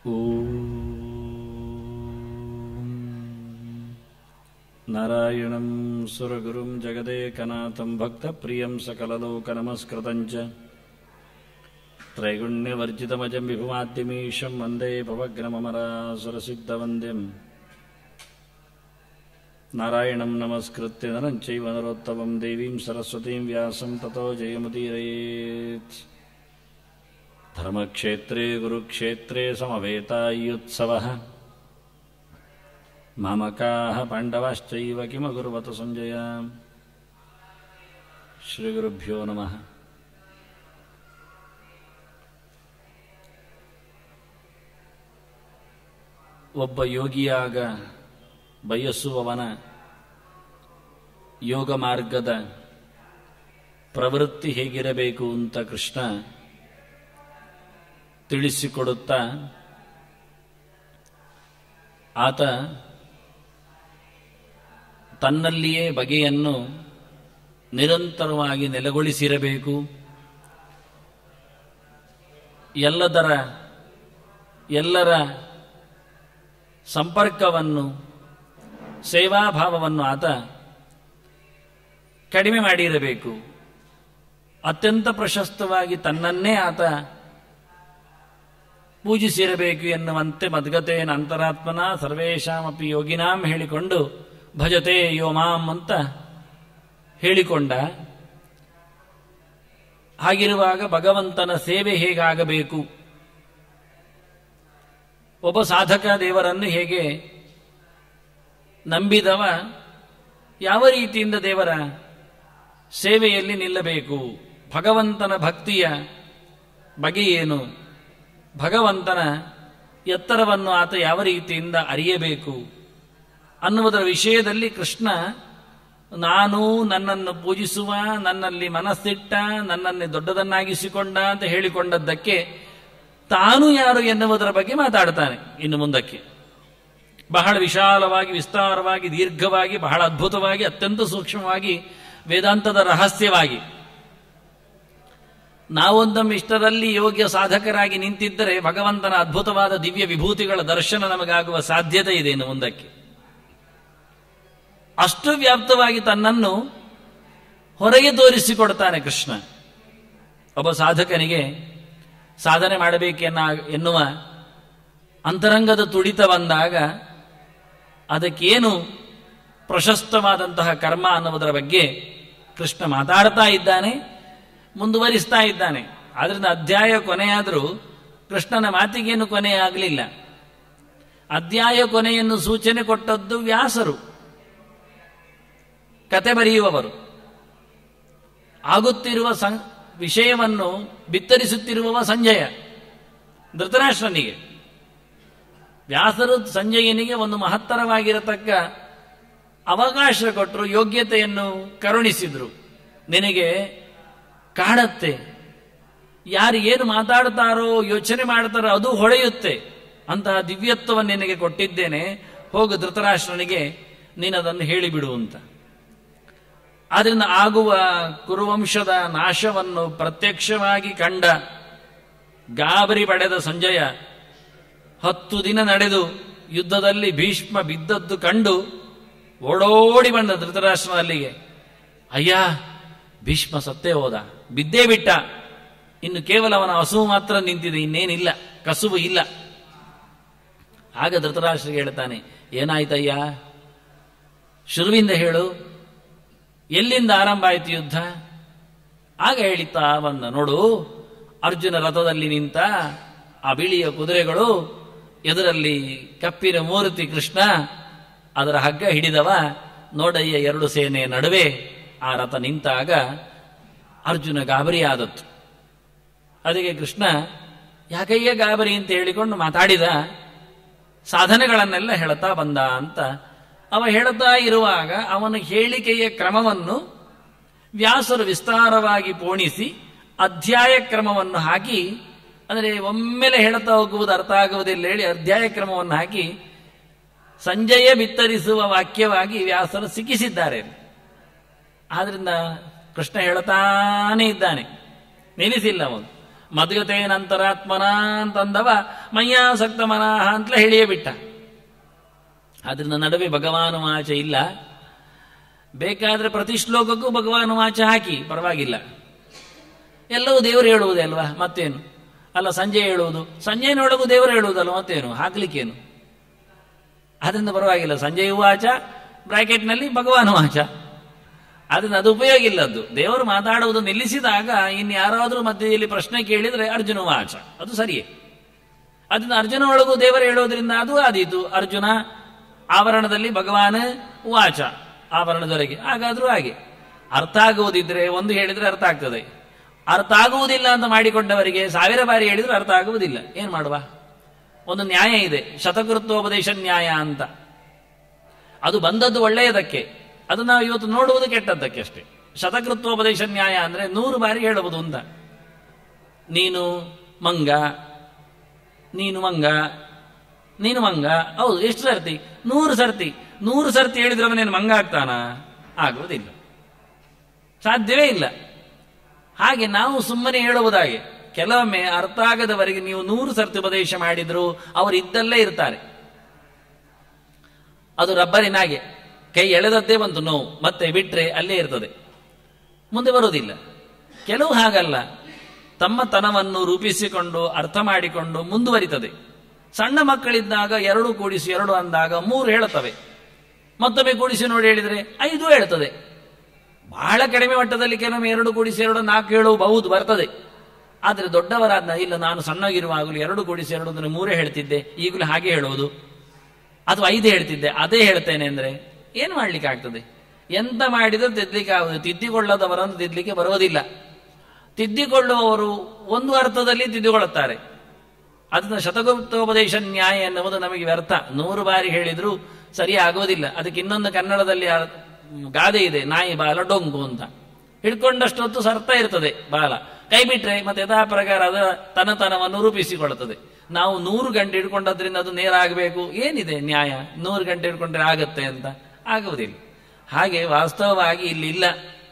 ॐ नारायणं सुरगुरुं जगदेकनाथं भक्तप्रियं सकललोकनमस्कृतं च त्रैगुण्यवर्जितमजं विभुमाद्यमीशं वन्दे पवग्रममरासुरसिद्धवन्द्यम् नारायणं नमस्कृत्य नरं चैव नरोत्तमं देवीं सरस्वतीं व्यासं ततो जयमुदीरयेत् धर्मक्षेत्रे गुरुक्षेत्रे समवेतायुत्सवः मामकाः पाण्डवाश्चैव किमकुर्वत सञ्जय श्रीगुरुभ्यो नमः ಒಬ್ಬ ಯೋಗಿಯಾಗ ಬಯಸುವವನ ಯೋಗ ಮಾರ್ಗದ ಪ್ರವೃತ್ತಿ ಹೇಗಿರಬೇಕು ಅಂತ ಕೃಷ್ಣ ತಿಳಿಸಿಕೊಡುತ್ತಾ ಆತ ತನ್ನಲ್ಲಿಯೇ ಬಗೆಯನ್ನು ನಿರಂತರವಾಗಿ ನೆಲೆಗೊಳಿಸಿರಬೇಕು ಎಲ್ಲದರ ಎಲ್ಲರ ಸಂಪರ್ಕವನ್ನು ಸೇವಾಭಾವವನ್ನು ಆತ ಕಡಿಮೆ ಮಾಡಿರಬೇಕು ಅತ್ಯಂತ ಪ್ರಶಸ್ತವಾಗಿ ತನ್ನನ್ನೇ ಆತ ಪೂಜಿಸಿರಬೇಕು ಎನ್ನುವಂತೆ ಮದ್ಗತೇನ ಅಂತರಾತ್ಮನ ಸರ್ವೇಶಾಮಪಿ ಯೋಗಿನಾಂ ಹೇಳಿಕೊಂಡು ಭಜತೆ ಯೋ ಮಾಂ ಅಂತ ಹೇಳಿಕೊಂಡ ಹಾಗಿರುವಾಗ ಭಗವಂತನ ಸೇವೆ ಹೇಗಾಗಬೇಕು ಒಬ್ಬ ಸಾಧಕ ದೇವರನ್ನು ಹೇಗೆ ನಂಬಿದವ ಯಾವ ರೀತಿಯಿಂದ ದೇವರ ಸೇವೆಯಲ್ಲಿ ನಿಲ್ಲಬೇಕು ಭಗವಂತನ ಭಕ್ತಿಯ ಬಗೆ ಏನು ಭಗವಂತನ ಎತ್ತರವನ್ನು ಆತ ಯಾವ ರೀತಿಯಿಂದ ಅರಿಯಬೇಕು ಅನ್ನುವುದರ ವಿಷಯದಲ್ಲಿ ಕೃಷ್ಣ ನಾನು ನನ್ನನ್ನು ಪೂಜಿಸುವ ನನ್ನಲ್ಲಿ ಮನಸ್ಸಿಟ್ಟ ನನ್ನನ್ನೇ ದೊಡ್ಡದನ್ನಾಗಿಸಿಕೊಂಡ ಅಂತ ಹೇಳಿಕೊಂಡದ್ದಕ್ಕೆ ತಾನು ಯಾರು ಎನ್ನುವುದರ ಬಗ್ಗೆ ಮಾತಾಡ್ತಾನೆ ಇನ್ನು ಮುಂದಕ್ಕೆ ಬಹಳ ವಿಶಾಲವಾಗಿ ವಿಸ್ತಾರವಾಗಿ ದೀರ್ಘವಾಗಿ ಬಹಳ ಅದ್ಭುತವಾಗಿ ಅತ್ಯಂತ ಸೂಕ್ಷ್ಮವಾಗಿ ವೇದಾಂತದ ರಹಸ್ಯವಾಗಿ ನಾವೊಂದೊಮ್ಮೆ ಇಷ್ಟರಲ್ಲಿ ಯೋಗ್ಯ ಸಾಧಕರಾಗಿ ನಿಂತಿದ್ದರೆ ಭಗವಂತನ ಅದ್ಭುತವಾದ ದಿವ್ಯ ವಿಭೂತಿಗಳ ದರ್ಶನ ನಮಗಾಗುವ ಸಾಧ್ಯತೆ ಇದೆ ಇನ್ನು ಮುಂದಕ್ಕೆ ಅಷ್ಟು ವ್ಯಾಪ್ತವಾಗಿ ತನ್ನನ್ನು ಹೊರಗೆ ತೋರಿಸಿಕೊಡ್ತಾನೆ ಕೃಷ್ಣ ಒಬ್ಬ ಸಾಧಕನಿಗೆ ಸಾಧನೆ ಮಾಡಬೇಕೆನ್ನ ಎನ್ನುವ ಅಂತರಂಗದ ತುಡಿತ ಬಂದಾಗ ಅದಕ್ಕೇನು ಪ್ರಶಸ್ತವಾದಂತಹ ಕರ್ಮ ಅನ್ನುವುದರ ಬಗ್ಗೆ ಕೃಷ್ಣ ಮಾತಾಡ್ತಾ ಇದ್ದಾನೆ ಮುಂದುವರಿಸ್ತಾ ಇದ್ದಾನೆ ಆದ್ರಿಂದ ಅಧ್ಯಾಯ ಕೊನೆಯಾದರೂ ಕೃಷ್ಣನ ಮಾತಿಗೇನು ಕೊನೆಯಾಗಲಿಲ್ಲ ಅಧ್ಯಾಯ ಕೊನೆಯನ್ನು ಸೂಚನೆ ಕೊಟ್ಟದ್ದು ವ್ಯಾಸರು ಕತೆ ಬರೆಯುವವರು ಆಗುತ್ತಿರುವ ಸಂ ವಿಷಯವನ್ನು ಬಿತ್ತರಿಸುತ್ತಿರುವವ ಸಂಜಯ ಧೃತರಾಷ್ಟ್ರನಿಗೆ ವ್ಯಾಸರು ಸಂಜಯನಿಗೆ ಒಂದು ಮಹತ್ತರವಾಗಿರತಕ್ಕ ಅವಕಾಶ ಕೊಟ್ಟರು ಯೋಗ್ಯತೆಯನ್ನು ಕರುಣಿಸಿದ್ರು ನಿನಗೆ ಕಾಣತ್ತೆ ಯಾರು ಏನು ಮಾತಾಡ್ತಾರೋ ಯೋಚನೆ ಮಾಡ್ತಾರೋ ಅದು ಹೊಳೆಯುತ್ತೆ ಅಂತಹ ದಿವ್ಯತ್ವವನ್ನು ನಿನಗೆ ಕೊಟ್ಟಿದ್ದೇನೆ ಹೋಗು ಧೃತರಾಷ್ಟ್ರನಿಗೆ ನೀನದನ್ನು ಹೇಳಿಬಿಡು ಅಂತ ಆದ್ರಿಂದ ಆಗುವ ಕುರುವಂಶದ ನಾಶವನ್ನು ಪ್ರತ್ಯಕ್ಷವಾಗಿ ಕಂಡ ಗಾಬರಿ ಪಡೆದ ಸಂಜಯ ಹತ್ತು ದಿನ ನಡೆದು ಯುದ್ಧದಲ್ಲಿ ಭೀಷ್ಮ ಬಿದ್ದದ್ದು ಕಂಡು ಓಡೋಡಿ ಬಂದ ಧೃತರಾಷ್ಟ್ರನಲ್ಲಿಗೆ ಅಯ್ಯ ಭೀಷ್ಮ ಸತ್ತೇ ಹೋದ ಬಿದ್ದೇ ಬಿಟ್ಟ ಇನ್ನು ಕೇವಲ ಅವನ ಹಸುವು ಮಾತ್ರ ನಿಂತಿದೆ ಇನ್ನೇನಿಲ್ಲ ಕಸುಬು ಇಲ್ಲ ಆಗ ಧೃತರಾಷ್ಟ್ರಿಗೆ ಹೇಳ್ತಾನೆ ಏನಾಯ್ತಯ್ಯ ಶುರುವಿಂದ ಹೇಳು ಎಲ್ಲಿಂದ ಆರಂಭ ಆಯಿತು ಯುದ್ಧ ಆಗ ಹೇಳಿತಾ ಬಂದ ನೋಡು ಅರ್ಜುನ ರಥದಲ್ಲಿ ನಿಂತ ಆ ಬಿಳಿಯ ಕುದುರೆಗಳು ಎದುರಲ್ಲಿ ಕಪ್ಪಿನ ಮೂರ್ತಿ ಕೃಷ್ಣ ಅದರ ಹಗ್ಗ ಹಿಡಿದವ ನೋಡಯ್ಯ ಎರಡು ಸೇನೆ ನಡುವೆ ಆ ರಥ ನಿಂತಾಗ ಅರ್ಜುನ ಗಾಬರಿಯಾದತ್ತು ಅದಕ್ಕೆ ಕೃಷ್ಣ ಯಾಕಯ್ಯ ಗಾಬರಿ ಅಂತ ಹೇಳಿಕೊಂಡು ಮಾತಾಡಿದ ಸಾಧನೆಗಳನ್ನೆಲ್ಲ ಹೇಳ್ತಾ ಬಂದ ಅಂತ ಅವ ಹೇಳ್ತಾ ಇರುವಾಗ ಅವನ ಹೇಳಿಕೆಯ ಕ್ರಮವನ್ನು ವ್ಯಾಸರು ವಿಸ್ತಾರವಾಗಿ ಪೋಣಿಸಿ ಅಧ್ಯಾಯ ಕ್ರಮವನ್ನು ಹಾಕಿ ಅಂದರೆ ಒಮ್ಮೆಲೆ ಹೇಳ್ತಾ ಹೋಗುವುದು ಅರ್ಥ ಆಗುವುದಿಲ್ಲ ಹೇಳಿ ಅಧ್ಯಾಯ ಕ್ರಮವನ್ನು ಹಾಕಿ ಸಂಜಯ ಬಿತ್ತರಿಸುವ ವಾಕ್ಯವಾಗಿ ವ್ಯಾಸರು ಸಿಕ್ಕಿಸಿದ್ದಾರೆ ಆದ್ರಿಂದ ಕೃಷ್ಣ ಹೇಳ್ತಾನೇ ಇದ್ದಾನೆ ನಿಲ್ಲಿಸಿಲ್ಲ ಅವನು ಮದ್ಗತೇನಂತರಾತ್ಮನ ಅಂತಂದವ ಮಯ್ಯಾಸಕ್ತ ಮನಃ ಅಂತಲೇ ಹೇಳಿಯೇ ಬಿಟ್ಟ ಅದರಿಂದ ನಡುವೆ ಭಗವಾನು ವಾಚ ಇಲ್ಲ ಬೇಕಾದ್ರೆ ಪ್ರತಿ ಶ್ಲೋಕಕ್ಕೂ ಭಗವಾನು ವಾಚ ಹಾಕಿ ಪರವಾಗಿಲ್ಲ ಎಲ್ಲವೂ ದೇವರು ಹೇಳುವುದೇ ಅಲ್ವಾ ಮತ್ತೇನು ಅಲ್ಲ ಸಂಜೆ ಹೇಳುವುದು ಸಂಜೆನೊಳಗೂ ದೇವರು ಹೇಳುವುದಲ್ಲ ಮತ್ತೇನು ಹಾಕ್ಲಿಕ್ಕೇನು ಅದರಿಂದ ಪರವಾಗಿಲ್ಲ ಸಂಜೆಯೂ ವಾಚ ಬ್ರಾಕೆಟ್ನಲ್ಲಿ ಭಗವಾನು ವಾಚ ಅದನ್ನ ಅದು ಉಪಯೋಗ ಇಲ್ಲದ್ದು ದೇವರು ಮಾತಾಡುವುದು ನಿಲ್ಲಿಸಿದಾಗ ಇನ್ನು ಯಾರಾದರೂ ಮಧ್ಯದಲ್ಲಿ ಪ್ರಶ್ನೆ ಕೇಳಿದ್ರೆ ಅರ್ಜುನ ವಾಚ ಅದು ಸರಿಯೇ ಅದನ್ನ ಅರ್ಜುನ ಒಳಗೂ ದೇವರು ಹೇಳೋದ್ರಿಂದ ಅದು ಆದೀತು ಅರ್ಜುನ ಆವರಣದಲ್ಲಿ ಭಗವಾನ್ ವಾಚ ಆವರಣದವರೆಗೆ ಹಾಗಾದ್ರೂ ಹಾಗೆ ಅರ್ಥ ಆಗುವುದಿದ್ರೆ ಒಂದು ಹೇಳಿದ್ರೆ ಅರ್ಥ ಆಗ್ತದೆ ಅರ್ಥ ಆಗುವುದಿಲ್ಲ ಅಂತ ಮಾಡಿಕೊಂಡವರಿಗೆ ಸಾವಿರ ಬಾರಿ ಹೇಳಿದ್ರೆ ಅರ್ಥ ಆಗುವುದಿಲ್ಲ ಏನ್ ಮಾಡುವ ಒಂದು ನ್ಯಾಯ ಇದೆ ಶತಕೃತ್ವೋಪದೇಶ ನ್ಯಾಯ ಅಂತ ಅದು ಬಂದದ್ದು ಒಳ್ಳೆಯದಕ್ಕೆ ಅದು ನಾವು ಇವತ್ತು ನೋಡುವುದು ಕೆಟ್ಟದ್ದಕ್ಕೆ ಅಷ್ಟೇ ಶತಕೃತ್ವೋಪದೇಶ ನ್ಯಾಯ ಅಂದ್ರೆ ನೂರು ಬಾರಿ ಹೇಳುವುದು ಅಂತ ನೀನು ಮಂಗ ನೀನು ಮಂಗ ನೀನು ಮಂಗ ಹೌದು ಎಷ್ಟು ಸರ್ತಿ ನೂರು ಸರ್ತಿ ನೂರು ಸರ್ತಿ ಹೇಳಿದ್ರೆ ಅವನೇನು ಮಂಗ ಆಗ್ತಾನ ಆಗುವುದಿಲ್ಲ ಸಾಧ್ಯವೇ ಇಲ್ಲ ಹಾಗೆ ನಾವು ಸುಮ್ಮನೆ ಹೇಳುವುದಾಗೆ ಕೆಲವೊಮ್ಮೆ ಅರ್ಥ ಆಗದವರಿಗೆ ನೀವು ನೂರು ಸರ್ತಿ ಉಪದೇಶ ಮಾಡಿದ್ರು ಅವರು ಇದ್ದಲ್ಲೇ ಇರ್ತಾರೆ ಅದು ರಬ್ಬರಿನಾಗೆ ಕೈ ಎಳೆದದ್ದೇ ಬಂತು ನೋವು ಮತ್ತೆ ಬಿಟ್ರೆ ಅಲ್ಲೇ ಇರ್ತದೆ ಮುಂದೆ ಬರುವುದಿಲ್ಲ ಕೆಲವು ಹಾಗಲ್ಲ ತಮ್ಮ ತನವನ್ನು ರೂಪಿಸಿಕೊಂಡು ಅರ್ಥ ಮಾಡಿಕೊಂಡು ಮುಂದುವರಿತದೆ ಸಣ್ಣ ಮಕ್ಕಳಿದ್ದಾಗ ಎರಡು ಕೂಡಿಸಿ ಎರಡು ಅಂದಾಗ ಮೂರು ಹೇಳುತ್ತವೆ ಮತ್ತೊಮ್ಮೆ ಕೂಡಿಸಿ ನೋಡಿ ಹೇಳಿದರೆ ಐದು ಹೇಳ್ತದೆ ಬಹಳ ಕಡಿಮೆ ಮಟ್ಟದಲ್ಲಿ ಕೆಲವೊಮ್ಮೆ ಎರಡು ಕೂಡಿಸಿ ಎರಡು ನಾಲ್ಕು ಹೇಳಬಹುದು ಬರ್ತದೆ ಆದರೆ ದೊಡ್ಡವರಾದ ಇಲ್ಲ ನಾನು ಸಣ್ಣಗಿರುವಾಗಲೂ ಎರಡು ಕೂಡಿಸಿ ಎರಡು ಅಂದ್ರೆ ಮೂರೇ ಹೇಳ್ತಿದ್ದೆ ಈಗಲೂ ಹಾಗೆ ಹೇಳುವುದು ಅಥವಾ ಐದು ಹೇಳ್ತಿದ್ದೆ ಅದೇ ಹೇಳ್ತೇನೆ ಅಂದ್ರೆ ಏನು ಮಾಡ್ಲಿಕ್ಕೆ ಆಗ್ತದೆ ಎಂತ ಮಾಡಿದ್ರೆ ತಿದ್ದಲಿಕ್ಕೆ ಆಗುದು ತಿದ್ದಿಕೊಳ್ಳದವರನ್ನು ತಿದ್ದಲಿಕ್ಕೆ ಬರುವುದಿಲ್ಲ ತಿದ್ದಿಕೊಳ್ಳುವವರು ಒಂದು ಅರ್ಥದಲ್ಲಿ ತಿದ್ದಿಕೊಳ್ಳುತ್ತಾರೆ ಅದನ್ನ ಶತಗುಪ್ತೋಪದೇಶ ನ್ಯಾಯ ಎನ್ನುವುದು ನಮಗೆ ವ್ಯರ್ಥ ನೂರು ಬಾರಿ ಹೇಳಿದ್ರು ಸರಿ ಆಗೋದಿಲ್ಲ ಅದಕ್ಕೆ ಇನ್ನೊಂದು ಕನ್ನಡದಲ್ಲಿ ಆ ಗಾದೆ ಇದೆ ನಾಯಿ ಬಾಲ ಡೊಂಗು ಅಂತ ಹಿಡ್ಕೊಂಡಷ್ಟು ಹೊತ್ತು ಸರ್ತ ಇರ್ತದೆ ಬಾಲ ಕೈ ಬಿಟ್ರೆ ಮತ್ತೆ ಯಥಾ ಪ್ರಕಾರ ಅದರ ತನತನವನ್ನು ರೂಪಿಸಿಕೊಳ್ಳುತ್ತದೆ ನಾವು ನೂರು ಗಂಟೆ ಹಿಡ್ಕೊಂಡದ್ರಿಂದ ಅದು ನೇರ ಆಗಬೇಕು ಏನಿದೆ ನ್ಯಾಯ ನೂರು ಗಂಟೆ ಹಿಡ್ಕೊಂಡ್ರೆ ಆಗತ್ತೆ ಅಂತ ಆಗುವುದಿಲ್ಲ ಹಾಗೆ ವಾಸ್ತವವಾಗಿ ಇಲ್ಲಿ ಇಲ್ಲ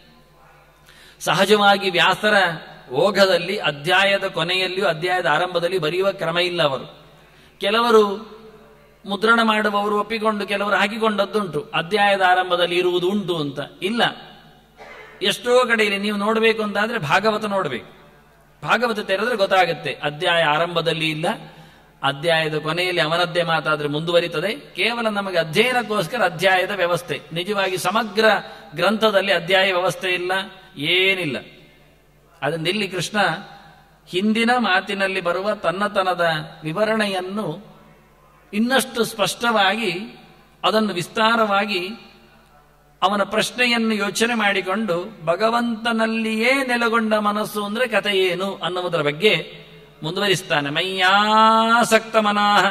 ಸಹಜವಾಗಿ ವ್ಯಾಸರ ಓಘದಲ್ಲಿ ಅಧ್ಯಾಯದ ಕೊನೆಯಲ್ಲಿಯೂ ಅಧ್ಯಾಯದ ಆರಂಭದಲ್ಲಿ ಬರೆಯುವ ಕ್ರಮ ಇಲ್ಲ ಅವರು ಕೆಲವರು ಮುದ್ರಣ ಮಾಡುವವರು ಒಪ್ಪಿಕೊಂಡು ಕೆಲವರು ಹಾಕಿಕೊಂಡದ್ದುಂಟು ಅಧ್ಯಾಯದ ಆರಂಭದಲ್ಲಿ ಇರುವುದು ಉಂಟು ಅಂತ ಇಲ್ಲ ಎಷ್ಟೋ ಕಡೆಯಲ್ಲಿ ನೀವು ನೋಡಬೇಕು ಅಂತಾದ್ರೆ ಭಾಗವತ ನೋಡಬೇಕು ಭಾಗವತ ತೆರೆದ್ರೆ ಗೊತ್ತಾಗುತ್ತೆ ಅಧ್ಯಾಯ ಆರಂಭದಲ್ಲಿ ಇಲ್ಲ ಅಧ್ಯಾಯದ ಕೊನೆಯಲ್ಲಿ ಅವನದ್ದೇ ಮಾತಾದ್ರೆ ಮುಂದುವರಿತದೆ ಕೇವಲ ನಮಗೆ ಅಧ್ಯಯನಕ್ಕೋಸ್ಕರ ಅಧ್ಯಾಯದ ವ್ಯವಸ್ಥೆ ನಿಜವಾಗಿ ಸಮಗ್ರ ಗ್ರಂಥದಲ್ಲಿ ಅಧ್ಯಾಯ ವ್ಯವಸ್ಥೆ ಇಲ್ಲ ಏನಿಲ್ಲ ಅದರಿಂದ ಇಲ್ಲಿ ಕೃಷ್ಣ ಹಿಂದಿನ ಮಾತಿನಲ್ಲಿ ಬರುವ ತನ್ನತನದ ವಿವರಣೆಯನ್ನು ಇನ್ನಷ್ಟು ಸ್ಪಷ್ಟವಾಗಿ ಅದನ್ನು ವಿಸ್ತಾರವಾಗಿ ಅವನ ಪ್ರಶ್ನೆಯನ್ನು ಯೋಚನೆ ಮಾಡಿಕೊಂಡು ಭಗವಂತನಲ್ಲಿಯೇ ನೆಲೆಗೊಂಡ ಮನಸ್ಸು ಅಂದ್ರೆ ಕಥೆ ಏನು ಅನ್ನುವುದರ ಬಗ್ಗೆ ಮುಂದುವರಿಸ್ತಾನೆ ಮಯ್ಯಾಸಕ್ತ ಮನಾಹ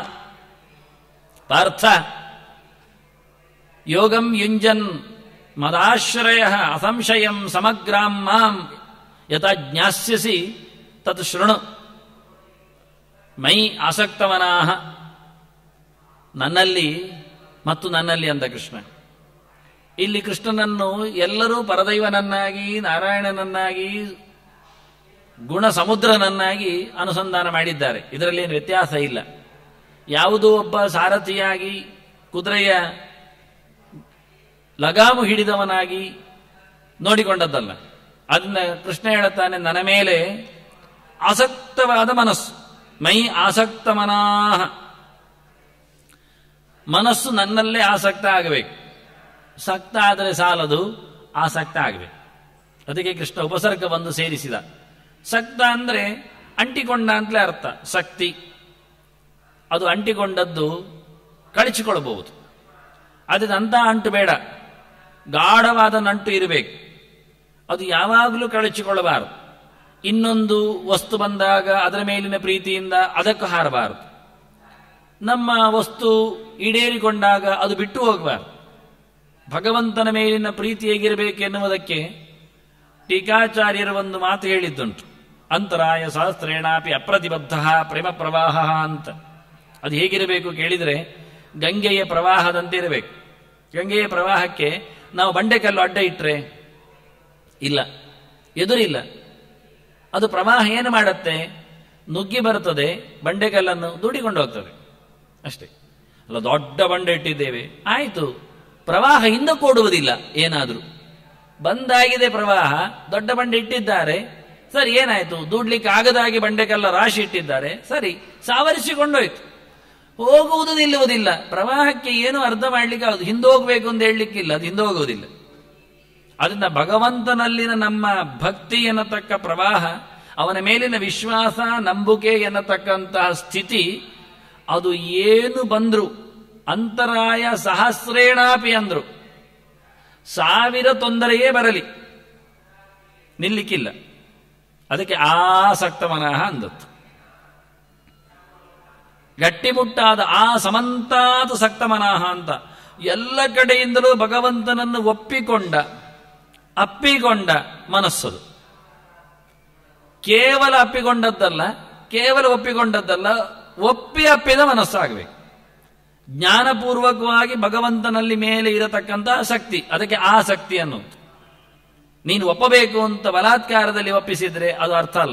ಪಾರ್ಥ ಯೋಗಂ ಯುಂಜನ್ ಮದಾಶ್ರಯ ಅಸಂಶಯಂ ಸಮಗ್ರಾಂ ಮಾಂ ಯಥ ಜ್ಞಾಸ್ಯಸಿ ತತ್ ಶೃಣು ಮೈ ಆಸಕ್ತವನಾಹ ನನ್ನಲ್ಲಿ ಮತ್ತು ನನ್ನಲ್ಲಿ ಅಂದ ಕೃಷ್ಣ ಇಲ್ಲಿ ಕೃಷ್ಣನನ್ನು ಎಲ್ಲರೂ ಪರದೈವನನ್ನಾಗಿ ನಾರಾಯಣನನ್ನಾಗಿ ಗುಣ ಸಮುದ್ರನನ್ನಾಗಿ ಅನುಸಂಧಾನ ಮಾಡಿದ್ದಾರೆ ಇದರಲ್ಲಿ ಏನು ವ್ಯತ್ಯಾಸ ಇಲ್ಲ ಯಾವುದೋ ಒಬ್ಬ ಸಾರಥಿಯಾಗಿ ಕುದುರೆಯ ಲಗಾಮು ಹಿಡಿದವನಾಗಿ ನೋಡಿಕೊಂಡದ್ದಲ್ಲ ಅದನ್ನ ಕೃಷ್ಣ ಹೇಳುತ್ತಾನೆ ನನ್ನ ಮೇಲೆ ಆಸಕ್ತವಾದ ಮನಸ್ಸು ಮೈ ಆಸಕ್ತ ಮನಾಹ ಮನಸ್ಸು ನನ್ನಲ್ಲೇ ಆಸಕ್ತ ಆಗಬೇಕು ಸಕ್ತ ಆದರೆ ಸಾಲದು ಆಸಕ್ತ ಆಗಬೇಕು ಅದಕ್ಕೆ ಕೃಷ್ಣ ಉಪಸರ್ಗವನ್ನು ಸೇರಿಸಿದ ಸಕ್ತ ಅಂದ್ರೆ ಅಂಟಿಕೊಂಡ ಅಂತಲೇ ಅರ್ಥ ಶಕ್ತಿ ಅದು ಅಂಟಿಕೊಂಡದ್ದು ಕಳಚಿಕೊಳ್ಳಬಹುದು ಅದಕ್ಕೆ ಅಂತ ಅಂಟು ಬೇಡ ಗಾಢವಾದ ನಂಟು ಇರಬೇಕು ಅದು ಯಾವಾಗಲೂ ಕಳಚಿಕೊಳ್ಳಬಾರದು ಇನ್ನೊಂದು ವಸ್ತು ಬಂದಾಗ ಅದರ ಮೇಲಿನ ಪ್ರೀತಿಯಿಂದ ಅದಕ್ಕೂ ಹಾರಬಾರದು ನಮ್ಮ ವಸ್ತು ಈಡೇರಿಕೊಂಡಾಗ ಅದು ಬಿಟ್ಟು ಹೋಗಬಾರದು ಭಗವಂತನ ಮೇಲಿನ ಪ್ರೀತಿ ಹೇಗಿರಬೇಕು ಎನ್ನುವುದಕ್ಕೆ ಟೀಕಾಚಾರ್ಯರ ಒಂದು ಮಾತು ಹೇಳಿದ್ದುಂಟು ಅಂತರಾಯ ಸಹಸ್ರೇಣಾಪಿ ಅಪ್ರತಿಬದ್ಧ ಪ್ರೇಮ ಪ್ರವಾಹ ಅಂತ ಅದು ಹೇಗಿರಬೇಕು ಕೇಳಿದರೆ ಗಂಗೆಯ ಪ್ರವಾಹದಂತೆ ಇರಬೇಕು ಗಂಗೆಯ ಪ್ರವಾಹಕ್ಕೆ ನಾವು ಬಂಡೆಕಲ್ಲು ಅಡ್ಡ ಇಟ್ಟರೆ ಇಲ್ಲ ಎದುರಿಲ್ಲ ಅದು ಪ್ರವಾಹ ಏನು ಮಾಡುತ್ತೆ ನುಗ್ಗಿ ಬರುತ್ತದೆ ಬಂಡೆಕಲ್ಲನ್ನು ದೂಡಿಕೊಂಡು ಹೋಗ್ತದೆ ಅಷ್ಟೇ ಅಲ್ಲ ದೊಡ್ಡ ಬಂಡೆ ಇಟ್ಟಿದ್ದೇವೆ ಆಯಿತು ಪ್ರವಾಹ ಹಿಂದಕ್ಕೆ ಓಡುವುದಿಲ್ಲ ಏನಾದರೂ ಬಂದಾಗಿದೆ ಪ್ರವಾಹ ದೊಡ್ಡ ಬಂಡೆ ಇಟ್ಟಿದ್ದಾರೆ ಸರಿ ಏನಾಯ್ತು ದೂಡ್ಲಿಕ್ಕೆ ಆಗದಾಗಿ ಬಂಡೆಕಲ್ಲ ರಾಶಿ ಇಟ್ಟಿದ್ದಾರೆ ಸರಿ ಸಾವರಿಸಿಕೊಂಡೋಯ್ತು ಹೋಗುವುದು ನಿಲ್ಲುವುದಿಲ್ಲ ಪ್ರವಾಹಕ್ಕೆ ಏನು ಅರ್ಥ ಮಾಡ್ಲಿಕ್ಕೆ ಆಗುದು ಹಿಂದೆ ಹೋಗ್ಬೇಕು ಅಂತ ಹೇಳಲಿಕ್ಕಿಲ್ಲ ಅದು ಹಿಂದೆ ಹೋಗುವುದಿಲ್ಲ ಅದರಿಂದ ಭಗವಂತನಲ್ಲಿನ ನಮ್ಮ ಭಕ್ತಿ ಎನ್ನತಕ್ಕ ಪ್ರವಾಹ ಅವನ ಮೇಲಿನ ವಿಶ್ವಾಸ ನಂಬುಕೆ ಎನ್ನತಕ್ಕಂತಹ ಸ್ಥಿತಿ ಅದು ಏನು ಬಂದ್ರು ಅಂತರಾಯ ಸಹಸ್ರೇಣಾಪಿ ಅಂದ್ರು ಸಾವಿರ ತೊಂದರೆಯೇ ಬರಲಿ ನಿಲ್ಲಿಕ್ಕಿಲ್ಲ ಅದಕ್ಕೆ ಆಸಕ್ತಮನಃ ಅಂದತ್ತು ಗಟ್ಟಿಮುಟ್ಟಾದ ಆ ಸಮಂತಾದ ಸಕ್ತಮನಃ ಅಂತ ಎಲ್ಲ ಕಡೆಯಿಂದಲೂ ಭಗವಂತನನ್ನು ಒಪ್ಪಿಕೊಂಡ ಅಪ್ಪಿಕೊಂಡ ಮನಸ್ಸದು ಕೇವಲ ಅಪ್ಪಿಕೊಂಡದ್ದಲ್ಲ ಕೇವಲ ಒಪ್ಪಿಕೊಂಡದ್ದಲ್ಲ ಒಪ್ಪಿ ಅಪ್ಪಿದ ಮನಸ್ಸಾಗಬೇಕು ಜ್ಞಾನಪೂರ್ವಕವಾಗಿ ಭಗವಂತನಲ್ಲಿ ಮೇಲೆ ಇರತಕ್ಕಂತಹ ಶಕ್ತಿ ಅದಕ್ಕೆ ಆ ಶಕ್ತಿ ಅನ್ನೋದು ನೀನು ಒಪ್ಪಬೇಕು ಅಂತ ಬಲಾತ್ಕಾರದಲ್ಲಿ ಒಪ್ಪಿಸಿದ್ರೆ ಅದು ಅರ್ಥ ಅಲ್ಲ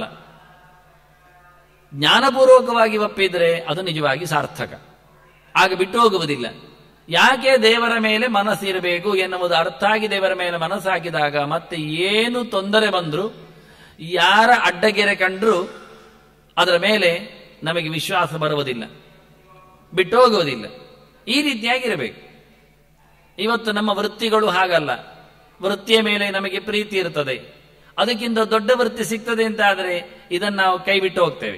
ಜ್ಞಾನಪೂರ್ವಕವಾಗಿ ಒಪ್ಪಿದ್ರೆ ಅದು ನಿಜವಾಗಿ ಸಾರ್ಥಕ ಆಗ ಬಿಟ್ಟು ಹೋಗುವುದಿಲ್ಲ ಯಾಕೆ ದೇವರ ಮೇಲೆ ಮನಸ್ಸಿರಬೇಕು ಎನ್ನುವುದು ಅರ್ಥ ಆಗಿ ದೇವರ ಮೇಲೆ ಮನಸ್ಸು ಹಾಕಿದಾಗ ಮತ್ತೆ ಏನು ತೊಂದರೆ ಬಂದ್ರು ಯಾರ ಅಡ್ಡಗೆರೆ ಕಂಡ್ರು ಅದರ ಮೇಲೆ ನಮಗೆ ವಿಶ್ವಾಸ ಬರುವುದಿಲ್ಲ ಬಿಟ್ಟು ಹೋಗುವುದಿಲ್ಲ ಈ ರೀತಿಯಾಗಿರಬೇಕು ಇವತ್ತು ನಮ್ಮ ವೃತ್ತಿಗಳು ಹಾಗಲ್ಲ ವೃತ್ತಿಯ ಮೇಲೆ ನಮಗೆ ಪ್ರೀತಿ ಇರ್ತದೆ ಅದಕ್ಕಿಂತ ದೊಡ್ಡ ವೃತ್ತಿ ಸಿಗ್ತದೆ ಅಂತ ಆದರೆ ಇದನ್ನು ನಾವು ಕೈ ಬಿಟ್ಟು ಹೋಗ್ತೇವೆ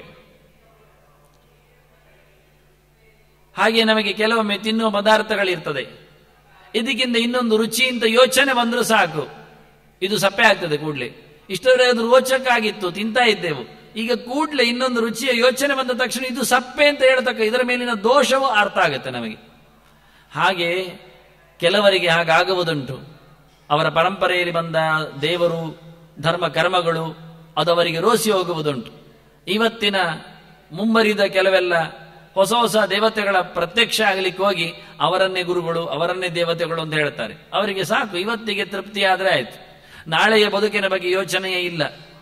ಹಾಗೆ ನಮಗೆ ಕೆಲವೊಮ್ಮೆ ತಿನ್ನುವ ಪದಾರ್ಥಗಳಿರ್ತದೆ ಇದಕ್ಕಿಂತ ಇನ್ನೊಂದು ರುಚಿ ಅಂತ ಯೋಚನೆ ಬಂದರೂ ಸಾಕು ಇದು ಸಪ್ಪೆ ಆಗ್ತದೆ ಕೂಡಲೇ ಇಷ್ಟವರೆಗೆ ಅದು ರೋಚಕ್ಕಾಗಿತ್ತು ತಿಂತಾ ಇದ್ದೆವು ಈಗ ಕೂಡಲೇ ಇನ್ನೊಂದು ರುಚಿಯ ಯೋಚನೆ ಬಂದ ತಕ್ಷಣ ಇದು ಸಪ್ಪೆ ಅಂತ ಹೇಳ್ತಕ್ಕ ಇದರ ಮೇಲಿನ ದೋಷವೂ ಅರ್ಥ ಆಗುತ್ತೆ ನಮಗೆ ಹಾಗೆ ಕೆಲವರಿಗೆ ಹಾಗಾಗುವುದುಂಟು ಅವರ ಪರಂಪರೆಯಲ್ಲಿ ಬಂದ ದೇವರು ಧರ್ಮ ಕರ್ಮಗಳು ಅದು ಅವರಿಗೆ ರೋಸಿ ಹೋಗುವುದುಂಟು ಇವತ್ತಿನ ಮುಂಬರಿದ ಕೆಲವೆಲ್ಲ ಹೊಸ ಹೊಸ ದೇವತೆಗಳ ಪ್ರತ್ಯಕ್ಷ ಆಗಲಿಕ್ಕೆ ಹೋಗಿ ಅವರನ್ನೇ ಗುರುಗಳು ಅವರನ್ನೇ ದೇವತೆಗಳು ಅಂತ ಹೇಳ್ತಾರೆ ಅವರಿಗೆ ಸಾಕು ಇವತ್ತಿಗೆ ತೃಪ್ತಿ ಆದ್ರೆ ಆಯ್ತು ನಾಳೆಯ ಬದುಕಿನ ಬಗ್ಗೆ ಯೋಚನೆಯೇ ಇಲ್ಲ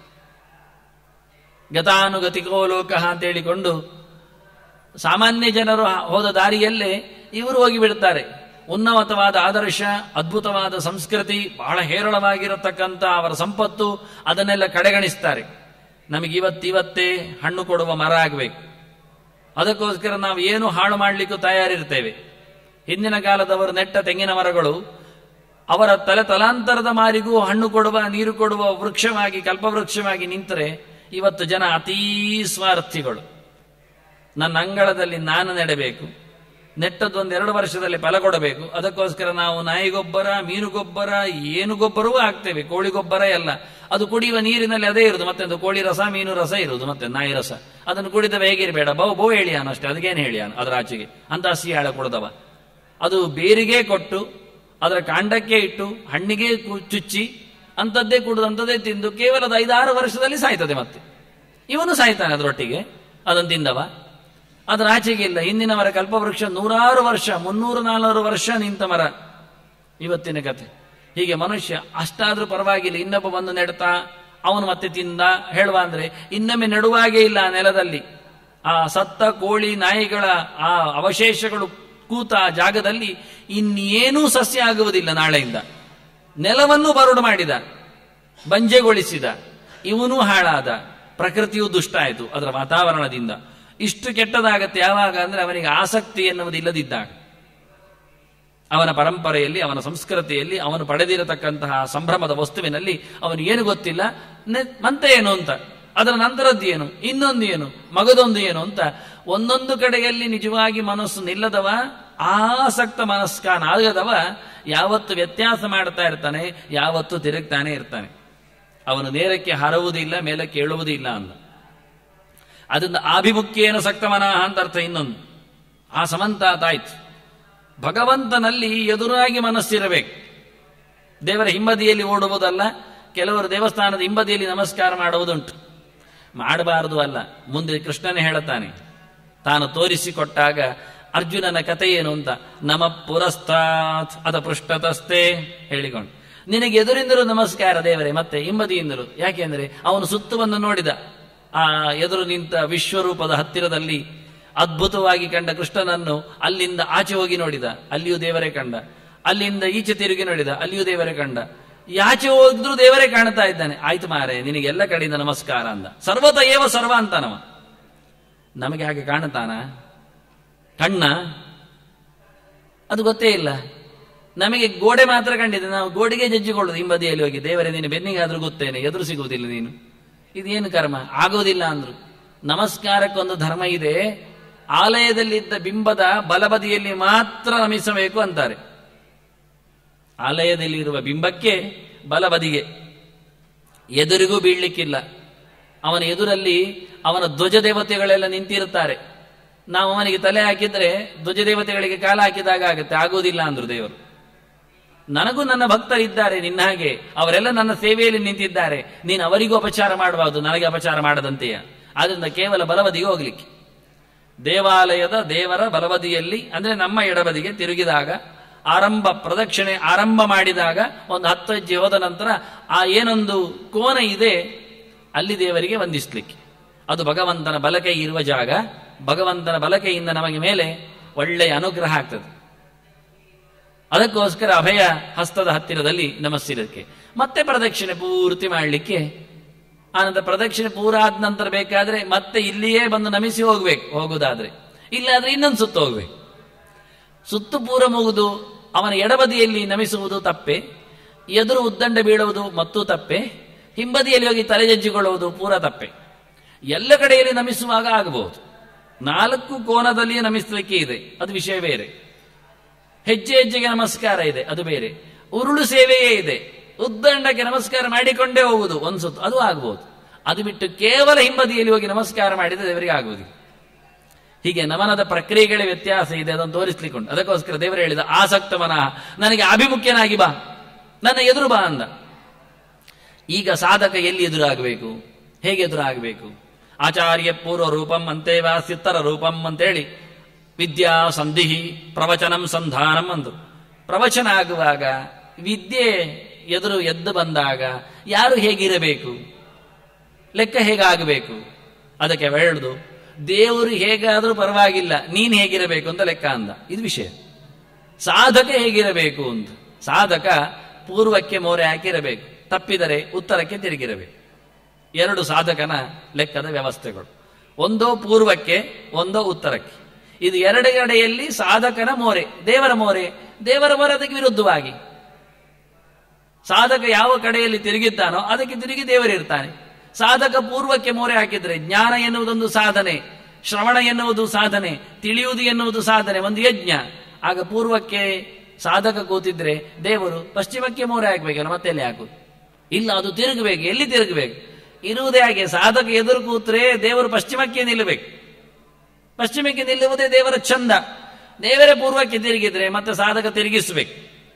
ಗತಾನುಗತಿಕೋ ಲೋಕ ಅಂತ ಹೇಳಿಕೊಂಡು ಸಾಮಾನ್ಯ ಜನರು ಹೋದ ದಾರಿಯಲ್ಲೇ ಇವರು ಹೋಗಿ ಬಿಡ್ತಾರೆ ಉನ್ನತವಾದ ಆದರ್ಶ ಅದ್ಭುತವಾದ ಸಂಸ್ಕೃತಿ ಬಹಳ ಹೇರಳವಾಗಿರತಕ್ಕಂಥ ಅವರ ಸಂಪತ್ತು ಅದನ್ನೆಲ್ಲ ಕಡೆಗಣಿಸ್ತಾರೆ ನಮಗೆ ಇವತ್ತಿವತ್ತೇ ಹಣ್ಣು ಕೊಡುವ ಮರ ಆಗಬೇಕು ಅದಕ್ಕೋಸ್ಕರ ನಾವು ಏನು ಹಾಳು ಮಾಡಲಿಕ್ಕೂ ತಯಾರಿರ್ತೇವೆ ಹಿಂದಿನ ಕಾಲದವರು ನೆಟ್ಟ ತೆಂಗಿನ ಮರಗಳು ಅವರ ತಲೆ ತಲಾಂತರದ ಮಾರಿಗೂ ಹಣ್ಣು ಕೊಡುವ ನೀರು ಕೊಡುವ ವೃಕ್ಷವಾಗಿ ಕಲ್ಪವೃಕ್ಷವಾಗಿ ನಿಂತರೆ ಇವತ್ತು ಜನ ಅತೀ ಸ್ವಾರ್ಥಿಗಳು ನನ್ನ ಅಂಗಳದಲ್ಲಿ ನಾನು ನೆಡಬೇಕು ನೆಟ್ಟದ್ದು ಒಂದು ಎರಡು ವರ್ಷದಲ್ಲಿ ಫಲ ಕೊಡಬೇಕು ಅದಕ್ಕೋಸ್ಕರ ನಾವು ನಾಯಿ ಗೊಬ್ಬರ ಮೀನು ಗೊಬ್ಬರ ಏನು ಗೊಬ್ಬರವೂ ಹಾಕ್ತೇವೆ ಕೋಳಿ ಗೊಬ್ಬರ ಎಲ್ಲ ಅದು ಕುಡಿಯುವ ನೀರಿನಲ್ಲಿ ಅದೇ ಇರುದು ಮತ್ತೆ ಕೋಳಿ ರಸ ಮೀನು ರಸ ಇರುವುದು ಮತ್ತೆ ನಾಯಿ ರಸ ಅದನ್ನು ಕುಡಿದವ ಹೇಗಿರಬೇಡ ಬಹು ಬಹು ಹೇಳಿಯಾನ ಅಷ್ಟೇ ಅದಕ್ಕೇನು ಹೇಳಿಯಾನ ಅದರ ಆಚೆಗೆ ಅಂತ ಸಿಯಾಳ ಕೊಡದವ ಅದು ಬೇರಿಗೆ ಕೊಟ್ಟು ಅದರ ಕಾಂಡಕ್ಕೆ ಇಟ್ಟು ಹಣ್ಣಿಗೆ ಕು- ಚುಚ್ಚಿ ಅಂಥದ್ದೇ ಕುಡಿದು ಅಂಥದ್ದೇ ತಿಂದು ಕೇವಲ ಅದು ಐದಾರು ವರ್ಷದಲ್ಲಿ ಸಾಯ್ತದೆ ಮತ್ತೆ ಇವನು ಸಾಯ್ತಾನೆ ಅದರೊಟ್ಟಿಗೆ ಅದನ್ನು ತಿಂದವ ಅದರ ಆಚೆಗೆ ಇಲ್ಲ ಹಿಂದಿನ ಮರ ಕಲ್ಪವೃಕ್ಷ ನೂರಾರು ವರ್ಷ ಮುನ್ನೂರು ನಾಲ್ನೂರು ವರ್ಷ ನಿಂತ ಮರ ಇವತ್ತಿನ ಕತೆ ಹೀಗೆ ಮನುಷ್ಯ ಅಷ್ಟಾದ್ರೂ ಪರವಾಗಿಲ್ಲ ಇನ್ನೊಬ್ಬ ಬಂದು ನೆಡ್ತಾ ಅವನು ಮತ್ತೆ ತಿಂದ ಹೇಳುವ ಅಂದ್ರೆ ಇನ್ನೊಮ್ಮೆ ನೆಡುವಾಗೇ ಇಲ್ಲ ಆ ನೆಲದಲ್ಲಿ ಆ ಸತ್ತ ಕೋಳಿ ನಾಯಿಗಳ ಆ ಅವಶೇಷಗಳು ಕೂತ ಆ ಜಾಗದಲ್ಲಿ ಇನ್ನೇನೂ ಸಸ್ಯ ಆಗುವುದಿಲ್ಲ ನಾಳೆಯಿಂದ ನೆಲವನ್ನು ಬರಡು ಮಾಡಿದ ಬಂಜೆಗೊಳಿಸಿದ ಇವನೂ ಹಾಳಾದ ಪ್ರಕೃತಿಯು ದುಷ್ಟ ಆಯಿತು ಅದರ ವಾತಾವರಣದಿಂದ ಇಷ್ಟು ಕೆಟ್ಟದಾಗತ್ತೆ ಯಾವಾಗ ಅಂದ್ರೆ ಅವನಿಗೆ ಆಸಕ್ತಿ ಎನ್ನುವುದು ಇಲ್ಲದಿದ್ದಾಗ ಅವನ ಪರಂಪರೆಯಲ್ಲಿ ಅವನ ಸಂಸ್ಕೃತಿಯಲ್ಲಿ ಅವನು ಪಡೆದಿರತಕ್ಕಂತಹ ಸಂಭ್ರಮದ ವಸ್ತುವಿನಲ್ಲಿ ಅವನು ಏನು ಗೊತ್ತಿಲ್ಲ ನೆ- ಮತ್ತೆ ಏನು ಅಂತ ಅದರ ನಂತರದ್ದು ಏನು ಇನ್ನೊಂದು ಏನು ಮಗದೊಂದು ಏನು ಅಂತ ಒಂದೊಂದು ಕಡೆಯಲ್ಲಿ ನಿಜವಾಗಿ ಮನಸ್ಸು ನಿಲ್ಲದವ ಆಸಕ್ತ ಮನಸ್ಕನಾಗದವ ಯಾವತ್ತು ವ್ಯತ್ಯಾಸ ಮಾಡ್ತಾ ಇರ್ತಾನೆ ಯಾವತ್ತು ತಿರುಗ್ತಾನೆ ಇರ್ತಾನೆ ಅವನು ನೇರಕ್ಕೆ ಹರವುದಿಲ್ಲ ಮೇಲಕ್ಕೆ ಏಳುವುದಿಲ್ಲ ಅಂದ ಅದರಿಂದ ಆಭಿಮುಖ್ಯೇನ ಸಕ್ತಮನಃ ಅಂತ ಅರ್ಥ ಇನ್ನೊಂದು ಆ ಸಮಂತಾತಾಯ್ತು ಭಗವಂತನಲ್ಲಿ ಎದುರಾಗಿ ಮನಸ್ಸಿರಬೇಕು ದೇವರ ಹಿಂಬದಿಯಲ್ಲಿ ಓಡುವುದಲ್ಲ ಕೆಲವರು ದೇವಸ್ಥಾನದ ಹಿಂಬದಿಯಲ್ಲಿ ನಮಸ್ಕಾರ ಮಾಡುವುದುಂಟು ಮಾಡಬಾರದು ಅಲ್ಲ ಮುಂದೆ ಕೃಷ್ಣನೇ ಹೇಳುತ್ತಾನೆ ತಾನು ತೋರಿಸಿಕೊಟ್ಟಾಗ ಅರ್ಜುನನ ಕಥೆ ಏನು ಅಂತ ನಮ ಪುರಸ್ತಾತ್ ಅದ ಪೃಷ್ಠತಸ್ತೆ ಹೇಳಿಕೊಂಡು ನಿನಗೆ ಎದುರಿಂದಲೂ ನಮಸ್ಕಾರ ದೇವರೇ ಮತ್ತೆ ಹಿಂಬದಿಯಿಂದಲೂ ಯಾಕೆಂದ್ರೆ ಅವನು ಸುತ್ತು ಬಂದು ನೋಡಿದ ಆ ಎದುರು ನಿಂತ ವಿಶ್ವರೂಪದ ಹತ್ತಿರದಲ್ಲಿ ಅದ್ಭುತವಾಗಿ ಕಂಡ ಕೃಷ್ಣನನ್ನು ಅಲ್ಲಿಂದ ಆಚೆ ಹೋಗಿ ನೋಡಿದ ಅಲ್ಲಿಯೂ ದೇವರೇ ಕಂಡ ಅಲ್ಲಿಂದ ಈಚೆ ತಿರುಗಿ ನೋಡಿದ ಅಲ್ಲಿಯೂ ದೇವರೇ ಕಂಡ ಯಾಚೆ ಹೋದ್ರು ದೇವರೇ ಕಾಣ್ತಾ ಇದ್ದಾನೆ ಆಯ್ತು ಮಾರೆ ನಿನಗೆಲ್ಲ ಕಡೆಯಿಂದ ನಮಸ್ಕಾರ ಅಂದ ಸರ್ವತ ಏವ ಸರ್ವ ಅಂತಾನವ ನಮಗೆ ಹಾಗೆ ಕಾಣುತ್ತಾನ ಕಣ್ಣ ಅದು ಗೊತ್ತೇ ಇಲ್ಲ ನಮಗೆ ಗೋಡೆ ಮಾತ್ರ ಕಂಡಿದೆ ನಾವು ಗೋಡೆಗೆ ಜಜ್ಜಿಕೊಳ್ಳೋದು ಹಿಂಬದಿಯಲ್ಲಿ ಹೋಗಿ ದೇವರೇ ನೀನು ಬೆನ್ನಿಗಾದ್ರೂ ಗೊತ್ತೇನೆ ಎದುರು ಸಿಗುವುದಿಲ್ಲ ನೀನು ಇದೇನು ಕರ್ಮ ಆಗೋದಿಲ್ಲ ಅಂದ್ರು ನಮಸ್ಕಾರಕ್ಕೊಂದು ಧರ್ಮ ಇದೆ ಆಲಯದಲ್ಲಿದ್ದ ಬಿಂಬದ ಬಲಬದಿಯಲ್ಲಿ ಮಾತ್ರ ನಮಿಸಬೇಕು ಅಂತಾರೆ ಆಲಯದಲ್ಲಿರುವ ಬಿಂಬಕ್ಕೆ ಬಲಬದಿಗೆ ಎದುರಿಗೂ ಬೀಳ್ಲಿಕ್ಕಿಲ್ಲ ಅವನ ಎದುರಲ್ಲಿ ಅವನ ಧ್ವಜ ದೇವತೆಗಳೆಲ್ಲ ನಿಂತಿರುತ್ತಾರೆ ನಾವು ಅವನಿಗೆ ತಲೆ ಹಾಕಿದ್ರೆ ಧ್ವಜ ದೇವತೆಗಳಿಗೆ ಕಾಲ ಹಾಕಿದಾಗ ಆಗುತ್ತೆ ಆಗೋದಿಲ್ಲ ಅಂದ್ರು ದೇವರು ನನಗೂ ನನ್ನ ಭಕ್ತರಿದ್ದಾರೆ ನಿನ್ನ ಹಾಗೆ ಅವರೆಲ್ಲ ನನ್ನ ಸೇವೆಯಲ್ಲಿ ನಿಂತಿದ್ದಾರೆ ನೀನು ಅವರಿಗೂ ಅಪಚಾರ ಮಾಡಬಾರದು ನನಗೆ ಅಪಚಾರ ಮಾಡದಂತೆಯ ಆದ್ರಿಂದ ಕೇವಲ ಬಲಬದಿಗೆ ಹೋಗ್ಲಿಕ್ಕೆ ದೇವಾಲಯದ ದೇವರ ಬಲಬದಿಯಲ್ಲಿ ಅಂದ್ರೆ ನಮ್ಮ ಎಡಬದಿಗೆ ತಿರುಗಿದಾಗ ಆರಂಭ ಪ್ರದಕ್ಷಿಣೆ ಆರಂಭ ಮಾಡಿದಾಗ ಒಂದು ಹತ್ತು ಹೆಜ್ಜೆ ಹೋದ ನಂತರ ಆ ಏನೊಂದು ಕೋನ ಇದೆ ಅಲ್ಲಿ ದೇವರಿಗೆ ವಂದಿಸ್ಲಿಕ್ಕೆ ಅದು ಭಗವಂತನ ಬಲಕೈ ಇರುವ ಜಾಗ ಭಗವಂತನ ಬಲಕೈಯಿಂದ ನಮಗೆ ಮೇಲೆ ಒಳ್ಳೆಯ ಅನುಗ್ರಹ ಆಗ್ತದೆ ಅದಕ್ಕೋಸ್ಕರ ಅಭಯ ಹಸ್ತದ ಹತ್ತಿರದಲ್ಲಿ ನಮಸ್ಸಿರಕ್ಕೆ ಮತ್ತೆ ಪ್ರದಕ್ಷಿಣೆ ಪೂರ್ತಿ ಮಾಡಲಿಕ್ಕೆ ಆನಂತರ ಪ್ರದಕ್ಷಿಣೆ ಪೂರ ಆದ ನಂತರ ಬೇಕಾದ್ರೆ ಮತ್ತೆ ಇಲ್ಲಿಯೇ ಬಂದು ನಮಿಸಿ ಹೋಗ್ಬೇಕು ಹೋಗುದಾದ್ರೆ ಇಲ್ಲಾದ್ರೆ ಇನ್ನೊಂದು ಸುತ್ತು ಹೋಗ್ಬೇಕು ಸುತ್ತು ಪೂರ ಮುಗಿದು ಅವನ ಎಡಬದಿಯಲ್ಲಿ ನಮಿಸುವುದು ತಪ್ಪೆ ಎದುರು ಉದ್ದಂಡ ಬೀಳುವುದು ಮತ್ತೂ ತಪ್ಪೆ ಹಿಂಬದಿಯಲ್ಲಿ ಹೋಗಿ ತಲೆಜಜ್ಜಿಕೊಳ್ಳುವುದು ಪೂರ ತಪ್ಪೆ ಎಲ್ಲ ಕಡೆಯಲ್ಲಿ ನಮಿಸುವಾಗ ಆಗಬಹುದು ನಾಲ್ಕು ಕೋನದಲ್ಲಿ ನಮಿಸಲಿಕ್ಕೆ ಇದೆ ಅದು ವಿಷಯ ಬೇರೆ ಹೆಜ್ಜೆ ಹೆಜ್ಜೆಗೆ ನಮಸ್ಕಾರ ಇದೆ ಅದು ಬೇರೆ ಉರುಳು ಸೇವೆಯೇ ಇದೆ ಉದ್ದಂಡಕ್ಕೆ ನಮಸ್ಕಾರ ಮಾಡಿಕೊಂಡೇ ಹೋಗುವುದು ಒಂದು ಸುತ್ತು ಅದು ಆಗಬಹುದು ಅದು ಬಿಟ್ಟು ಕೇವಲ ಹಿಂಬದಿಯಲ್ಲಿ ಹೋಗಿ ನಮಸ್ಕಾರ ಮಾಡಿದ್ರೆ ದೇವರಿಗೆ ಆಗುವುದಿಲ್ಲ ಹೀಗೆ ನಮನದ ಪ್ರಕ್ರಿಯೆಗಳ ವ್ಯತ್ಯಾಸ ಇದೆ ಅದನ್ನು ತೋರಿಸ್ಲಿಕ್ಕೆ ಉಂಟು ಅದಕ್ಕೋಸ್ಕರ ದೇವರು ಹೇಳಿದ ಆಸಕ್ತ ಮನಃ ನನಗೆ ಅಭಿಮುಖ್ಯನಾಗಿ ಬಾ ನನ್ನ ಎದುರು ಬಾ ಅಂದ ಈಗ ಸಾಧಕ ಎಲ್ಲಿ ಎದುರಾಗಬೇಕು ಹೇಗೆ ಎದುರಾಗಬೇಕು ಆಚಾರ್ಯ ಪೂರ್ವ ರೂಪಂ ಅಂತೇವ ಸಿತ್ತರ ರೂಪಂ ಅಂತೇಳಿ ವಿದ್ಯಾ ಸಂಧಿಹಿ ಪ್ರವಚನಂ ಸಂಧಾನಂ ಅಂದು ಪ್ರವಚನ ಆಗುವಾಗ ವಿದ್ಯೆ ಎದುರು ಎದ್ದು ಬಂದಾಗ ಯಾರು ಹೇಗಿರಬೇಕು ಲೆಕ್ಕ ಹೇಗಾಗಬೇಕು ಅದಕ್ಕೆ ಹೇಳುದು ದೇವರು ಹೇಗಾದ್ರೂ ಪರವಾಗಿಲ್ಲ ನೀನ್ ಹೇಗಿರಬೇಕು ಅಂತ ಲೆಕ್ಕ ಅಂದ ಇದು ವಿಷಯ ಸಾಧಕ ಹೇಗಿರಬೇಕು ಅಂತ ಸಾಧಕ ಪೂರ್ವಕ್ಕೆ ಮೋರೆ ಹಾಕಿರಬೇಕು ತಪ್ಪಿದರೆ ಉತ್ತರಕ್ಕೆ ತಿರುಗಿರಬೇಕು ಎರಡು ಸಾಧಕನ ಲೆಕ್ಕದ ವ್ಯವಸ್ಥೆಗಳು ಒಂದೋ ಪೂರ್ವಕ್ಕೆ ಒಂದೋ ಉತ್ತರಕ್ಕೆ ಇದು ಎರಡೆಡೆಯಲ್ಲಿ ಸಾಧಕನ ಮೋರೆ ದೇವರ ಮೋರೆ ದೇವರ ಮೋರೆ ಅದಕ್ಕೆ ವಿರುದ್ಧವಾಗಿ ಸಾಧಕ ಯಾವ ಕಡೆಯಲ್ಲಿ ತಿರುಗಿದ್ದಾನೋ ಅದಕ್ಕೆ ತಿರುಗಿ ದೇವರಿರ್ತಾನೆ ಸಾಧಕ ಪೂರ್ವಕ್ಕೆ ಮೋರೆ ಹಾಕಿದ್ರೆ ಜ್ಞಾನ ಎನ್ನುವುದೊಂದು ಸಾಧನೆ ಶ್ರವಣ ಎನ್ನುವುದು ಸಾಧನೆ ತಿಳಿಯುವುದು ಎನ್ನುವುದು ಸಾಧನೆ ಒಂದು ಯಜ್ಞ ಆಗ ಪೂರ್ವಕ್ಕೆ ಸಾಧಕ ಕೂತಿದ್ರೆ ದೇವರು ಪಶ್ಚಿಮಕ್ಕೆ ಮೋರೆ ಹಾಕ್ಬೇಕಲ್ಲ ಮತ್ತೆ ಎಲ್ಲಿ ಹಾಕುದು ಇಲ್ಲ ಅದು ತಿರುಗಬೇಕು ಎಲ್ಲಿ ತಿರುಗಬೇಕು ಇರುವುದೇ ಹಾಗೆ ಸಾಧಕ ಎದುರು ಕೂತ್ರೆ ದೇವರು ಪಶ್ಚಿಮಕ್ಕೆ ನಿಲ್ಲಬೇಕು ಪಶ್ಚಿಮಕ್ಕೆ ನಿಲ್ಲುವುದೇ ದೇವರ ಚಂದ ದೇವರೇ ಪೂರ್ವಕ್ಕೆ ತಿರುಗಿದ್ರೆ ಮತ್ತೆ ಸಾಧಕ ತಿರುಗಿಸಬೇಕು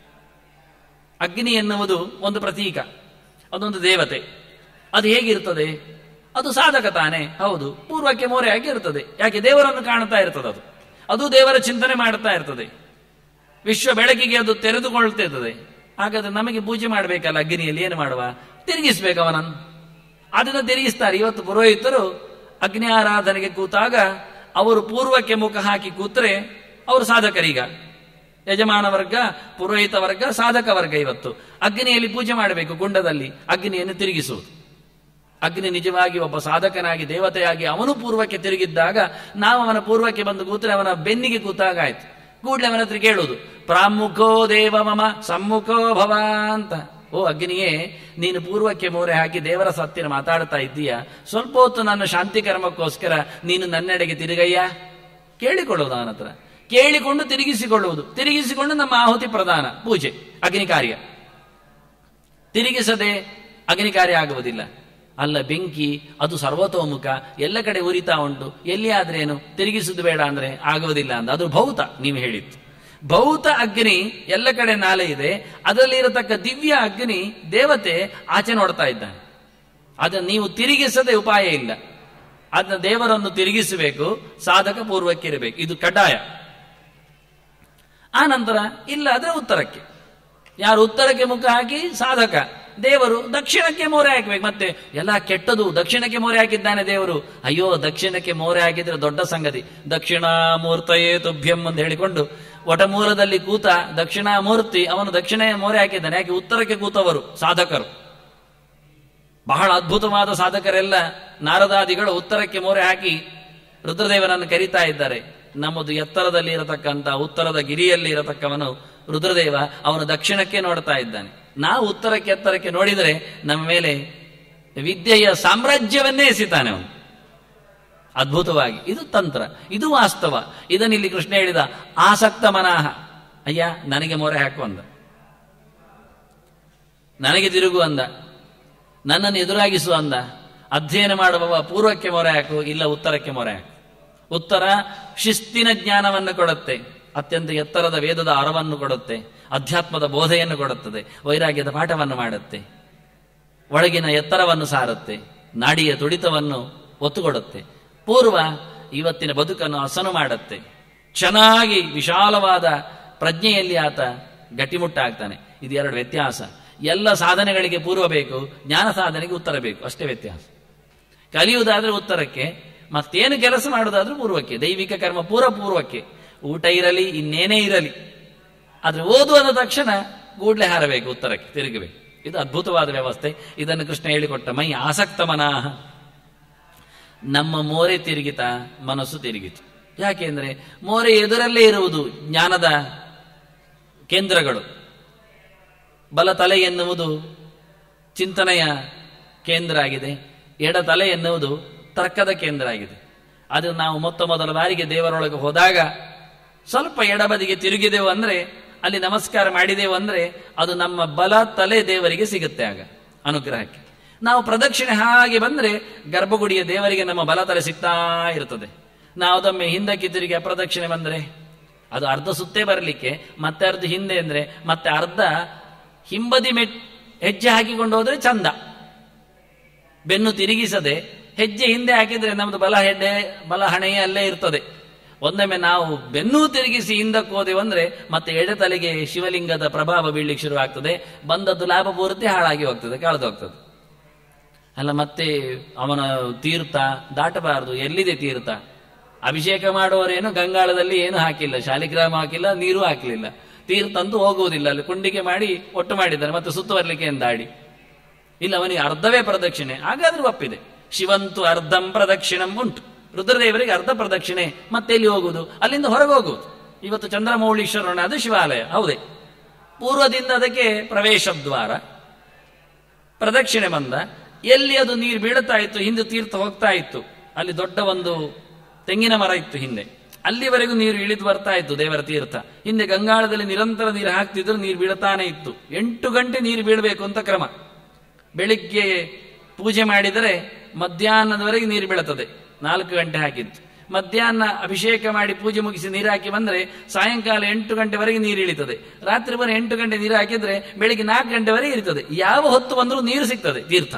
ಅಗ್ನಿ ಎನ್ನುವುದು ಒಂದು ಪ್ರತೀಕ ಅದೊಂದು ದೇವತೆ ಅದು ಹೇಗಿರ್ತದೆ ಅದು ಸಾಧಕ ತಾನೆ ಹೌದು ಪೂರ್ವಕ್ಕೆ ಮೋರೆ ಆಗಿ ಇರ್ತದೆ ಯಾಕೆ ದೇವರನ್ನು ಕಾಣ್ತಾ ಇರ್ತದೆ ಅದು ಅದು ದೇವರ ಚಿಂತನೆ ಮಾಡ್ತಾ ಇರ್ತದೆ ವಿಶ್ವ ಬೆಳಕಿಗೆ ಅದು ತೆರೆದುಕೊಳ್ತಾ ಇರ್ತದೆ ಹಾಗಾದ್ರೆ ನಮಗೆ ಪೂಜೆ ಮಾಡಬೇಕಲ್ಲ ಅಗ್ನಿಯಲ್ಲಿ ಏನು ಮಾಡುವ ತಿರುಗಿಸ್ಬೇಕು ಅವನನ್ನು ಅದನ್ನು ತಿರುಗಿಸ್ತಾರೆ ಇವತ್ತು ಪುರೋಹಿತರು ಅಗ್ನಿ ಆರಾಧನೆಗೆ ಕೂತಾಗ ಅವರು ಪೂರ್ವಕ್ಕೆ ಮುಖ ಹಾಕಿ ಕೂತ್ರೆ ಅವರು ಸಾಧಕರೀಗ ಯಜಮಾನ ವರ್ಗ ಪುರೋಹಿತ ವರ್ಗ ಸಾಧಕ ವರ್ಗ ಇವತ್ತು ಅಗ್ನಿಯಲ್ಲಿ ಪೂಜೆ ಮಾಡಬೇಕು ಕುಂಡದಲ್ಲಿ ಅಗ್ನಿಯನ್ನು ತಿರುಗಿಸುವುದು ಅಗ್ನಿ ನಿಜವಾಗಿ ಒಬ್ಬ ಸಾಧಕನಾಗಿ ದೇವತೆಯಾಗಿ ಅವನು ಪೂರ್ವಕ್ಕೆ ತಿರುಗಿದ್ದಾಗ ನಾವು ಅವನ ಪೂರ್ವಕ್ಕೆ ಬಂದು ಕೂತ್ರೆ ಅವನ ಬೆನ್ನಿಗೆ ಕೂತಾಗ ಆಯ್ತು ಕೂಡಲೇ ಅವನ ಹತ್ರ ಕೇಳುವುದು ಪ್ರಾಮುಖೋ ದೇವ ಮಮ ಸಮ್ಮುಖೋ ಭವ ಅಂತ ಓ ಅಗ್ನಿಯೇ ನೀನು ಪೂರ್ವಕ್ಕೆ ಮೋರೆ ಹಾಕಿ ದೇವರ ಸತ್ತಿರ ಮಾತಾಡ್ತಾ ಇದ್ದೀಯ ಸ್ವಲ್ಪ ಹೊತ್ತು ನನ್ನ ಶಾಂತಿ ಕರ್ಮಕ್ಕೋಸ್ಕರ ನೀನು ನನ್ನೆಡೆಗೆ ತಿರುಗಯ್ಯ ಕೇಳಿಕೊಳ್ಳುವುದು ಅವನ ಹತ್ರ ಕೇಳಿಕೊಂಡು ತಿರುಗಿಸಿಕೊಳ್ಳುವುದು ತಿರುಗಿಸಿಕೊಂಡು ನಮ್ಮ ಆಹುತಿ ಪ್ರಧಾನ ಪೂಜೆ ಅಗ್ನಿ ಕಾರ್ಯ ತಿರುಗಿಸದೆ ಅಗ್ನಿ ಕಾರ್ಯ ಆಗುವುದಿಲ್ಲ ಅಲ್ಲ ಬೆಂಕಿ ಅದು ಸರ್ವತೋಮುಖ ಎಲ್ಲ ಕಡೆ ಉರಿತಾ ಉಂಟು ಎಲ್ಲಿ ಆದ್ರೇನು ತಿರುಗಿಸುದು ಬೇಡ ಅಂದ್ರೆ ಆಗುವುದಿಲ್ಲ ಅಂತ ಅದು ಭೌತ ನೀವು ಹೇಳಿದ್ದು ಭೌತ ಅಗ್ನಿ ಎಲ್ಲ ಕಡೆ ನಾಲೆ ಇದೆ ಅದರಲ್ಲಿ ಇರತಕ್ಕ ದಿವ್ಯ ಅಗ್ನಿ ದೇವತೆ ಆಚೆ ನೋಡ್ತಾ ಇದ್ದಾನೆ ಅದನ್ನು ನೀವು ತಿರುಗಿಸದೆ ಉಪಾಯ ಇಲ್ಲ ಅದನ್ನ ದೇವರನ್ನು ತಿರುಗಿಸಬೇಕು ಸಾಧಕ ಪೂರ್ವಕ್ಕೆ ಇರಬೇಕು ಇದು ಕಡ್ಡಾಯ ಆ ನಂತರ ಇಲ್ಲ ಆದ್ರೆ ಉತ್ತರಕ್ಕೆ ಯಾರು ಉತ್ತರಕ್ಕೆ ಮುಖ ಹಾಕಿ ಸಾಧಕ ದೇವರು ದಕ್ಷಿಣಕ್ಕೆ ಮೋರೆ ಹಾಕ್ಬೇಕು ಮತ್ತೆ ಎಲ್ಲ ಕೆಟ್ಟದು ದಕ್ಷಿಣಕ್ಕೆ ಮೋರೆ ಹಾಕಿದ್ದಾನೆ ದೇವರು ಅಯ್ಯೋ ದಕ್ಷಿಣಕ್ಕೆ ಮೋರೆ ಹಾಕಿದ್ರೆ ದೊಡ್ಡ ಸಂಗತಿ ದಕ್ಷಿಣಾಮೂರ್ತಯೇ ತುಭ್ಯಂ ಅಂತ ಹೇಳಿಕೊಂಡು ವಟಮೂಲದಲ್ಲಿ ಕೂತ ದಕ್ಷಿಣಾಮೂರ್ತಿ ಅವನು ದಕ್ಷಿಣ ಮೋರೆ ಹಾಕಿದ್ದಾನೆ ಯಾಕೆ ಉತ್ತರಕ್ಕೆ ಕೂತವರು ಸಾಧಕರು ಬಹಳ ಅದ್ಭುತವಾದ ಸಾಧಕರೆಲ್ಲ ನಾರದಾದಿಗಳು ಉತ್ತರಕ್ಕೆ ಮೋರೆ ಹಾಕಿ ರುದ್ರದೇವನನ್ನು ಕರೀತಾ ಇದ್ದಾರೆ ನಮ್ಮದು ಎತ್ತರದಲ್ಲಿ ಇರತಕ್ಕಂತ ಉತ್ತರದ ಗಿರಿಯಲ್ಲಿ ಇರತಕ್ಕವನು ರುದ್ರದೇವ ಅವನು ದಕ್ಷಿಣಕ್ಕೆ ನೋಡ್ತಾ ಇದ್ದಾನೆ ನಾವು ಉತ್ತರಕ್ಕೆ ಎತ್ತರಕ್ಕೆ ನೋಡಿದರೆ ನಮ್ಮ ಮೇಲೆ ವಿದ್ಯೆಯ ಸಾಮ್ರಾಜ್ಯವನ್ನೇ ಎಸಿತಾನೆ ಅವನು ಅದ್ಭುತವಾಗಿ ಇದು ತಂತ್ರ ಇದು ವಾಸ್ತವ ಇದನ್ನಿಲ್ಲಿ ಕೃಷ್ಣ ಹೇಳಿದ ಆಸಕ್ತ ಮನಾಹ ಅಯ್ಯ ನನಗೆ ಮೊರೆ ಹಾಕು ಅಂದ ನನಗೆ ತಿರುಗು ಅಂದ ನನ್ನನ್ನು ಎದುರಾಗಿಸು ಅಂದ ಅಧ್ಯಯನ ಮಾಡುವವ ಪೂರ್ವಕ್ಕೆ ಮೊರೆ ಹಾಕು ಇಲ್ಲ ಉತ್ತರಕ್ಕೆ ಮೊರೆ ಹಾಕು ಉತ್ತರ ಶಿಸ್ತಿನ ಜ್ಞಾನವನ್ನು ಕೊಡುತ್ತೆ ಅತ್ಯಂತ ಎತ್ತರದ ವೇದದ ಅರವನ್ನು ಕೊಡುತ್ತೆ ಅಧ್ಯಾತ್ಮದ ಬೋಧೆಯನ್ನು ಕೊಡುತ್ತದೆ ವೈರಾಗ್ಯದ ಪಾಠವನ್ನು ಮಾಡುತ್ತೆ ಒಳಗಿನ ಎತ್ತರವನ್ನು ಸಾರುತ್ತೆ ನಾಡಿಯ ತುಡಿತವನ್ನು ಒತ್ತುಕೊಡುತ್ತೆ ಪೂರ್ವ ಇವತ್ತಿನ ಬದುಕನ್ನು ಹಸನು ಮಾಡುತ್ತೆ ಚೆನ್ನಾಗಿ ವಿಶಾಲವಾದ ಪ್ರಜ್ಞೆಯಲ್ಲಿ ಆತ ಗಟ್ಟಿಮುಟ್ಟಾಗ್ತಾನೆ ಇದು ಎರಡು ವ್ಯತ್ಯಾಸ ಎಲ್ಲ ಸಾಧನೆಗಳಿಗೆ ಪೂರ್ವ ಬೇಕು ಜ್ಞಾನ ಸಾಧನೆಗೆ ಉತ್ತರ ಬೇಕು ಅಷ್ಟೇ ವ್ಯತ್ಯಾಸ ಕಲಿಯುವುದಾದ್ರೆ ಉತ್ತರಕ್ಕೆ ಮತ್ತೇನು ಕೆಲಸ ಮಾಡುವುದಾದ್ರೂ ಪೂರ್ವಕ್ಕೆ ದೈವಿಕ ಕರ್ಮ ಪೂರ ಪೂರ್ವಕ್ಕೆ ಊಟ ಇರಲಿ ಇನ್ನೇನೇ ಇರಲಿ ಆದ್ರೆ ಓದು ಅಂದ ತಕ್ಷಣ ಕೂಡ್ಲೆ ಹಾರಬೇಕು ಉತ್ತರಕ್ಕೆ ತಿರುಗಬೇಕು ಇದು ಅದ್ಭುತವಾದ ವ್ಯವಸ್ಥೆ ಇದನ್ನು ಕೃಷ್ಣ ಹೇಳಿಕೊಟ್ಟ ಮೈ ಆಸಕ್ತ ಮನಾಹ ನಮ್ಮ ಮೋರೆ ತಿರುಗಿತ ಮನಸ್ಸು ತಿರುಗಿತು ಯಾಕೆಂದ್ರೆ ಮೋರೆ ಎದುರಲ್ಲೇ ಇರುವುದು ಜ್ಞಾನದ ಕೇಂದ್ರಗಳು ಬಲ ತಲೆ ಎನ್ನುವುದು ಚಿಂತನೆಯ ಕೇಂದ್ರ ಆಗಿದೆ ಎಡ ತಲೆ ಎನ್ನುವುದು ತರ್ಕದ ಕೇಂದ್ರ ಆಗಿದೆ ಅದು ನಾವು ಮೊತ್ತ ಮೊದಲ ಬಾರಿಗೆ ದೇವರೊಳಗೆ ಹೋದಾಗ ಸ್ವಲ್ಪ ಎಡಬದಿಗೆ ತಿರುಗಿದೆವು ಅಂದ್ರೆ ಅಲ್ಲಿ ನಮಸ್ಕಾರ ಮಾಡಿದೆವು ಅಂದ್ರೆ ಅದು ನಮ್ಮ ಬಲ ತಲೆ ದೇವರಿಗೆ ಸಿಗುತ್ತೆ ಆಗ ಅನುಗ್ರಹಕ್ಕೆ ನಾವು ಪ್ರದಕ್ಷಿಣೆ ಹಾಗೆ ಬಂದ್ರೆ ಗರ್ಭಗುಡಿಯ ದೇವರಿಗೆ ನಮ್ಮ ಬಲ ತಲೆ ಸಿಗ್ತಾ ಇರ್ತದೆ ನಾವು ಅದೊಮ್ಮೆ ಹಿಂದಕ್ಕೆ ತಿರುಗಿ ಅಪ್ರದಕ್ಷಿಣೆ ಬಂದ್ರೆ ಅದು ಅರ್ಧ ಸುತ್ತೇ ಬರಲಿಕ್ಕೆ ಮತ್ತೆ ಅರ್ಧ ಹಿಂದೆ ಅಂದ್ರೆ ಮತ್ತೆ ಅರ್ಧ ಹಿಂಬದಿ ಮೆಟ್ ಹೆಜ್ಜೆ ಹಾಕಿಕೊಂಡು ಹೋದ್ರೆ ಚಂದ ಬೆನ್ನು ತಿರುಗಿಸದೆ ಹೆಜ್ಜೆ ಹಿಂದೆ ಹಾಕಿದ್ರೆ ನಮ್ದು ಬಲ ಹೆಡ್ಡೆ ಬಲ ಹಣೆಯೇ ಅಲ್ಲೇ ಇರ್ತದೆ ಒಂದೊಮ್ಮೆ ನಾವು ಬೆನ್ನು ತಿರುಗಿಸಿ ಹಿಂದಕ್ಕೆ ಹೋದೆವು ಅಂದ್ರೆ ಮತ್ತೆ ಎಡತಲೆಗೆ ಶಿವಲಿಂಗದ ಪ್ರಭಾವ ಬೀಳ್ಲಿಕ್ಕೆ ಶುರು ಆಗ್ತದೆ ಬಂದದ್ದು ಲಾಭ ಪೂರ್ತಿ ಹಾಳಾಗಿ ಹೋಗ್ತದೆ ಕಳೆದು ಹೋಗ್ತದೆ ಅಲ್ಲ ಮತ್ತೆ ಅವನ ತೀರ್ಥ ದಾಟಬಾರದು ಎಲ್ಲಿದೆ ತೀರ್ಥ ಅಭಿಷೇಕ ಮಾಡುವವರೇನು ಗಂಗಾಳದಲ್ಲಿ ಏನು ಹಾಕಿಲ್ಲ ಶಾಲಿಗ್ರಾಮ ಹಾಕಿಲ್ಲ ನೀರು ಹಾಕಲಿಲ್ಲ ತೀರ್ಥ ಅಂತೂ ಹೋಗುವುದಿಲ್ಲ ಅಲ್ಲಿ ಕುಂಡಿಗೆ ಮಾಡಿ ಒಟ್ಟು ಮಾಡಿದ್ದಾರೆ ಮತ್ತೆ ಸುತ್ತುವರ್ಲಿಕ್ಕೆ ಎಂದಾಡಿ ಇಲ್ಲ ಅವನಿಗೆ ಅರ್ಧವೇ ಪ್ರದಕ್ಷಿಣೆ ಹಾಗಾದ್ರೂ ಒಪ್ಪಿದೆ ಶಿವಂತು ಅರ್ಧಂ ಪ್ರದಕ್ಷಿಣಂ ಉಂಟು ರುದ್ರದೇವರಿಗೆ ಅರ್ಧ ಪ್ರದಕ್ಷಿಣೆ ಮತ್ತೆ ಎಲ್ಲಿ ಹೋಗುವುದು ಅಲ್ಲಿಂದ ಹೊರಗೆ ಹೋಗುವುದು ಇವತ್ತು ಚಂದ್ರಮೌಳೀಶ್ವರನ ಅದು ಶಿವಾಲಯ ಹೌದೇ ಪೂರ್ವದಿಂದ ಅದಕ್ಕೆ ಪ್ರವೇಶ ದ್ವಾರ ಪ್ರದಕ್ಷಿಣೆ ಬಂದ ಎಲ್ಲಿ ಅದು ನೀರು ಬೀಳುತ್ತಾ ಇತ್ತು ಹಿಂದೆ ತೀರ್ಥ ಹೋಗ್ತಾ ಇತ್ತು ಅಲ್ಲಿ ದೊಡ್ಡ ಒಂದು ತೆಂಗಿನ ಮರ ಇತ್ತು ಹಿಂದೆ ಅಲ್ಲಿವರೆಗೂ ನೀರು ಇಳಿದು ಬರ್ತಾ ಇತ್ತು ದೇವರ ತೀರ್ಥ ಹಿಂದೆ ಗಂಗಾಳದಲ್ಲಿ ನಿರಂತರ ನೀರು ಹಾಕ್ತಿದ್ರು ನೀರು ಬೀಳ್ತಾನೆ ಇತ್ತು ಎಂಟು ಗಂಟೆ ನೀರು ಬೀಳಬೇಕು ಅಂತ ಕ್ರಮ ಬೆಳಿಗ್ಗೆ ಪೂಜೆ ಮಾಡಿದರೆ ಮಧ್ಯಾಹ್ನದವರೆಗೆ ನೀರು ಬೀಳುತ್ತದೆ ನಾಲ್ಕು ಗಂಟೆ ಹಾಕಿತ್ತು ಮಧ್ಯಾಹ್ನ ಅಭಿಷೇಕ ಮಾಡಿ ಪೂಜೆ ಮುಗಿಸಿ ನೀರು ಹಾಕಿ ಬಂದ್ರೆ ಸಾಯಂಕಾಲ ಎಂಟು ಗಂಟೆವರೆಗೆ ನೀರು ಇಳಿತದೆ ರಾತ್ರಿ ಬರ ಎಂಟು ಗಂಟೆ ನೀರು ಹಾಕಿದ್ರೆ ಬೆಳಿಗ್ಗೆ ನಾಲ್ಕು ಗಂಟೆವರೆಗೆ ಇರ್ತದೆ ಯಾವ ಹೊತ್ತು ಬಂದರೂ ನೀರು ಸಿಗ್ತದೆ ತೀರ್ಥ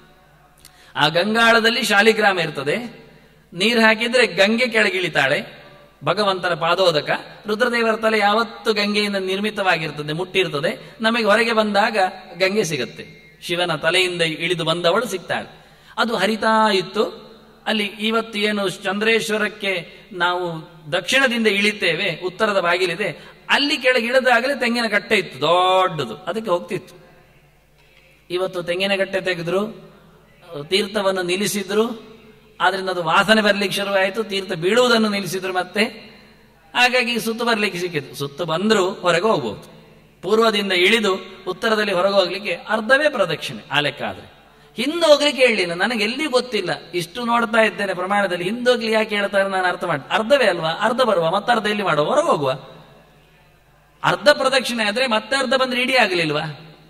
ಆ ಗಂಗಾಳದಲ್ಲಿ ಶಾಲಿಗ್ರಾಮ ಇರ್ತದೆ ನೀರು ಹಾಕಿದ್ರೆ ಗಂಗೆ ಕೆಳಗಿಳಿತಾಳೆ ಭಗವಂತನ ಪಾದೋದಕ ರುದ್ರದೇವರ ತಲೆ ಯಾವತ್ತು ಗಂಗೆಯಿಂದ ನಿರ್ಮಿತವಾಗಿರ್ತದೆ ಮುಟ್ಟಿರ್ತದೆ ನಮಗೆ ಹೊರಗೆ ಬಂದಾಗ ಗಂಗೆ ಸಿಗುತ್ತೆ ಶಿವನ ತಲೆಯಿಂದ ಇಳಿದು ಬಂದವಳು ಸಿಗ್ತಾಳೆ ಅದು ಹರಿತಾ ಇತ್ತು ಅಲ್ಲಿ ಇವತ್ತು ಏನು ಚಂದ್ರೇಶ್ವರಕ್ಕೆ ನಾವು ದಕ್ಷಿಣದಿಂದ ಇಳಿತೇವೆ ಉತ್ತರದ ಬಾಗಿಲಿದೆ ಅಲ್ಲಿ ಕೆಳಗೆ ಇಳಿದಾಗಲೇ ತೆಂಗಿನ ಕಟ್ಟೆ ಇತ್ತು ದೊಡ್ಡದು ಅದಕ್ಕೆ ಹೋಗ್ತಿತ್ತು ಇವತ್ತು ತೆಂಗಿನ ಕಟ್ಟೆ ತೆಗೆದ್ರು ತೀರ್ಥವನ್ನು ನಿಲ್ಲಿಸಿದ್ರು ಆದ್ರಿಂದ ಅದು ವಾಸನೆ ಬರ್ಲಿಕ್ಕೆ ಶುರುವಾಯಿತು ತೀರ್ಥ ಬೀಳುವುದನ್ನು ನಿಲ್ಲಿಸಿದ್ರು ಮತ್ತೆ ಹಾಗಾಗಿ ಸುತ್ತು ಬರ್ಲಿಕ್ಕೆ ಸಿಕ್ಕಿತು ಸುತ್ತು ಬಂದರೂ ಹೊರಗೆ ಹೋಗ್ಬೋದು ಪೂರ್ವದಿಂದ ಇಳಿದು ಉತ್ತರದಲ್ಲಿ ಹೊರಗೆ ಹೋಗ್ಲಿಕ್ಕೆ ಅರ್ಧವೇ ಪ್ರದಕ್ಷಿಣೆ ಆ ಲೆಕ್ಕ ಆದ್ರೆ ಹಿಂದೋಗ್ಲಿಕ್ಕೆ ಹೇಳಲಿಲ್ಲ ನನಗೆ ಎಲ್ಲಿ ಗೊತ್ತಿಲ್ಲ ಇಷ್ಟು ನೋಡ್ತಾ ಇದ್ದೇನೆ ಪ್ರಮಾಣದಲ್ಲಿ ಹಿಂದೋಗ್ಲಿ ಯಾಕೆ ಹೇಳ್ತಾರೆ ನಾನು ಅರ್ಥ ಮಾಡಿ ಅರ್ಧವೇ ಅಲ್ವಾ ಅರ್ಧ ಬರುವ ಮತ್ತೆ ಅರ್ಧ ಎಲ್ಲಿ ಮಾಡುವ ಹೊರಗೆ ಹೋಗುವ ಅರ್ಧ ಪ್ರದಕ್ಷಿಣೆ ಆದ್ರೆ ಮತ್ತೆ ಅರ್ಧ ಬಂದ್ರೆ ಇಡೀ ಆಗಲಿಲ್ವಾ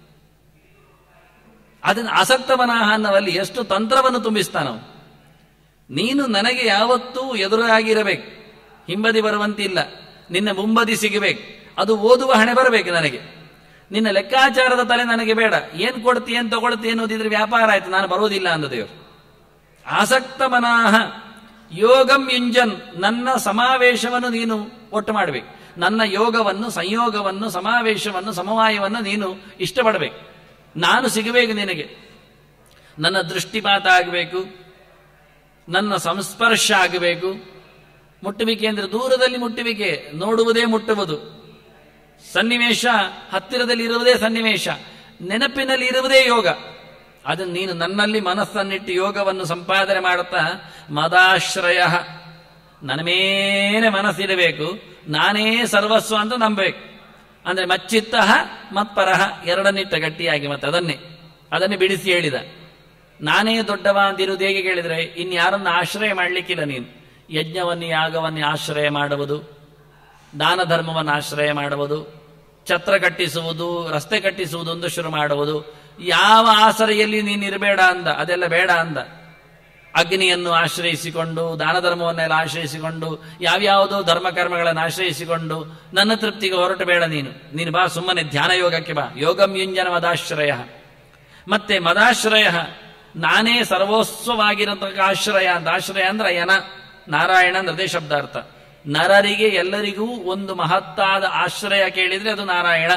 ಅದನ್ನ ಆಸಕ್ತ ಮನಃ ಅನ್ನವಲ್ಲಿ ಎಷ್ಟು ತಂತ್ರವನ್ನು ತುಂಬಿಸ್ತಾನವ ನೀನು ನನಗೆ ಯಾವತ್ತೂ ಎದುರಾಗಿರಬೇಕು ಹಿಂಬದಿ ಬರುವಂತಿಲ್ಲ ನಿನ್ನ ಮುಂಬದಿ ಸಿಗಬೇಕು ಅದು ಓದುವ ಹಣೆ ಬರಬೇಕು ನನಗೆ ನಿನ್ನ ಲೆಕ್ಕಾಚಾರದ ತಲೆ ನನಗೆ ಬೇಡ ಏನ್ ಕೊಡ್ತಿ ಏನ್ ತಗೊಳ್ತಿ ಅನ್ನೋದಿದ್ರೆ ವ್ಯಾಪಾರ ಆಯ್ತು ನಾನು ಬರೋದಿಲ್ಲ ಅಂದ ದೇವರು ಆಸಕ್ತ ಮನಾಹ ಯೋಗಂ ಯುಂಜನ್ ನನ್ನ ಸಮಾವೇಶವನ್ನು ನೀನು ಒಟ್ಟು ಮಾಡಬೇಕು ನನ್ನ ಯೋಗವನ್ನು ಸಂಯೋಗವನ್ನು ಸಮಾವೇಶವನ್ನು ಸಮವಾಯವನ್ನು ನೀನು ಇಷ್ಟಪಡಬೇಕು ನಾನು ಸಿಗಬೇಕು ನಿನಗೆ ನನ್ನ ದೃಷ್ಟಿಪಾತ ಆಗಬೇಕು ನನ್ನ ಸಂಸ್ಪರ್ಶ ಆಗಬೇಕು ಮುಟ್ಟುವಿಕೆ ಅಂದ್ರೆ ದೂರದಲ್ಲಿ ಮುಟ್ಟುವಿಕೆ ನೋಡುವುದೇ ಮುಟ್ಟುವುದು ಸನ್ನಿವೇಶ ಹತ್ತಿರದಲ್ಲಿ ಇರುವುದೇ ಸನ್ನಿವೇಶ ನೆನಪಿನಲ್ಲಿ ಇರುವುದೇ ಯೋಗ ಅದನ್ನು ನೀನು ನನ್ನಲ್ಲಿ ಮನಸ್ಸನ್ನಿಟ್ಟು ಯೋಗವನ್ನು ಸಂಪಾದನೆ ಮಾಡುತ್ತಾ ಮದಾಶ್ರಯ ನನ್ನ ಮೇಲೆ ಮನಸ್ಸಿಡಬೇಕು ನಾನೇ ಸರ್ವಸ್ವ ಅಂತ ನಂಬಬೇಕು ಅಂದ್ರೆ ಮಚ್ಚಿತ್ತ ಮತ್ಪರಹ ಎರಡನ್ನಿಟ್ಟ ಗಟ್ಟಿಯಾಗಿ ಮತ್ತೆ ಅದನ್ನೇ ಅದನ್ನೇ ಬಿಡಿಸಿ ಹೇಳಿದ ನಾನೇ ದೊಡ್ಡವ ಅಂತಿರುವುದು ಹೇಗೆ ಕೇಳಿದ್ರೆ ಇನ್ಯಾರನ್ನು ಆಶ್ರಯ ಮಾಡಲಿಕ್ಕಿಲ್ಲ ನೀನು ಯಜ್ಞವನ್ನು ಯಾಗವನ್ನು ಆಶ್ರಯ ಮಾಡುವುದು ದಾನ ಧರ್ಮವನ್ನು ಆಶ್ರಯ ಮಾಡುವುದು ಛತ್ರ ಕಟ್ಟಿಸುವುದು ರಸ್ತೆ ಕಟ್ಟಿಸುವುದು ಒಂದು ಶುರು ಮಾಡುವುದು ಯಾವ ಆಸರೆಯಲ್ಲಿ ನೀನು ಇರಬೇಡ ಅಂದ ಅದೆಲ್ಲ ಬೇಡ ಅಂದ ಅಗ್ನಿಯನ್ನು ಆಶ್ರಯಿಸಿಕೊಂಡು ದಾನ ಧರ್ಮವನ್ನೆಲ್ಲ ಆಶ್ರಯಿಸಿಕೊಂಡು ಯಾವ್ಯಾವುದೋ ಧರ್ಮ ಕರ್ಮಗಳನ್ನು ಆಶ್ರಯಿಸಿಕೊಂಡು ನನ್ನ ತೃಪ್ತಿಗೆ ಹೊರಟು ಬೇಡ ನೀನು ನೀನು ಬಾ ಸುಮ್ಮನೆ ಧ್ಯಾನ ಯೋಗಕ್ಕೆ ಬಾ ಯೋಗಂ ಯುಂಜನ ಮದಾಶ್ರಯ ಮತ್ತೆ ಮದಾಶ್ರಯ ನಾನೇ ಸರ್ವೋಸ್ವವಾಗಿರತಕ್ಕ ಆಶ್ರಯ ಅಂತ ಆಶ್ರಯ ಅಂದ್ರೆ ಯನ ನಾರಾಯಣ ಅಂದ್ರೆ ಅದೇ ಶಬ್ದಾರ್ಥ ನರರಿಗೆ ಎಲ್ಲರಿಗೂ ಒಂದು ಮಹತ್ತಾದ ಆಶ್ರಯ ಕೇಳಿದ್ರೆ ಅದು ನಾರಾಯಣ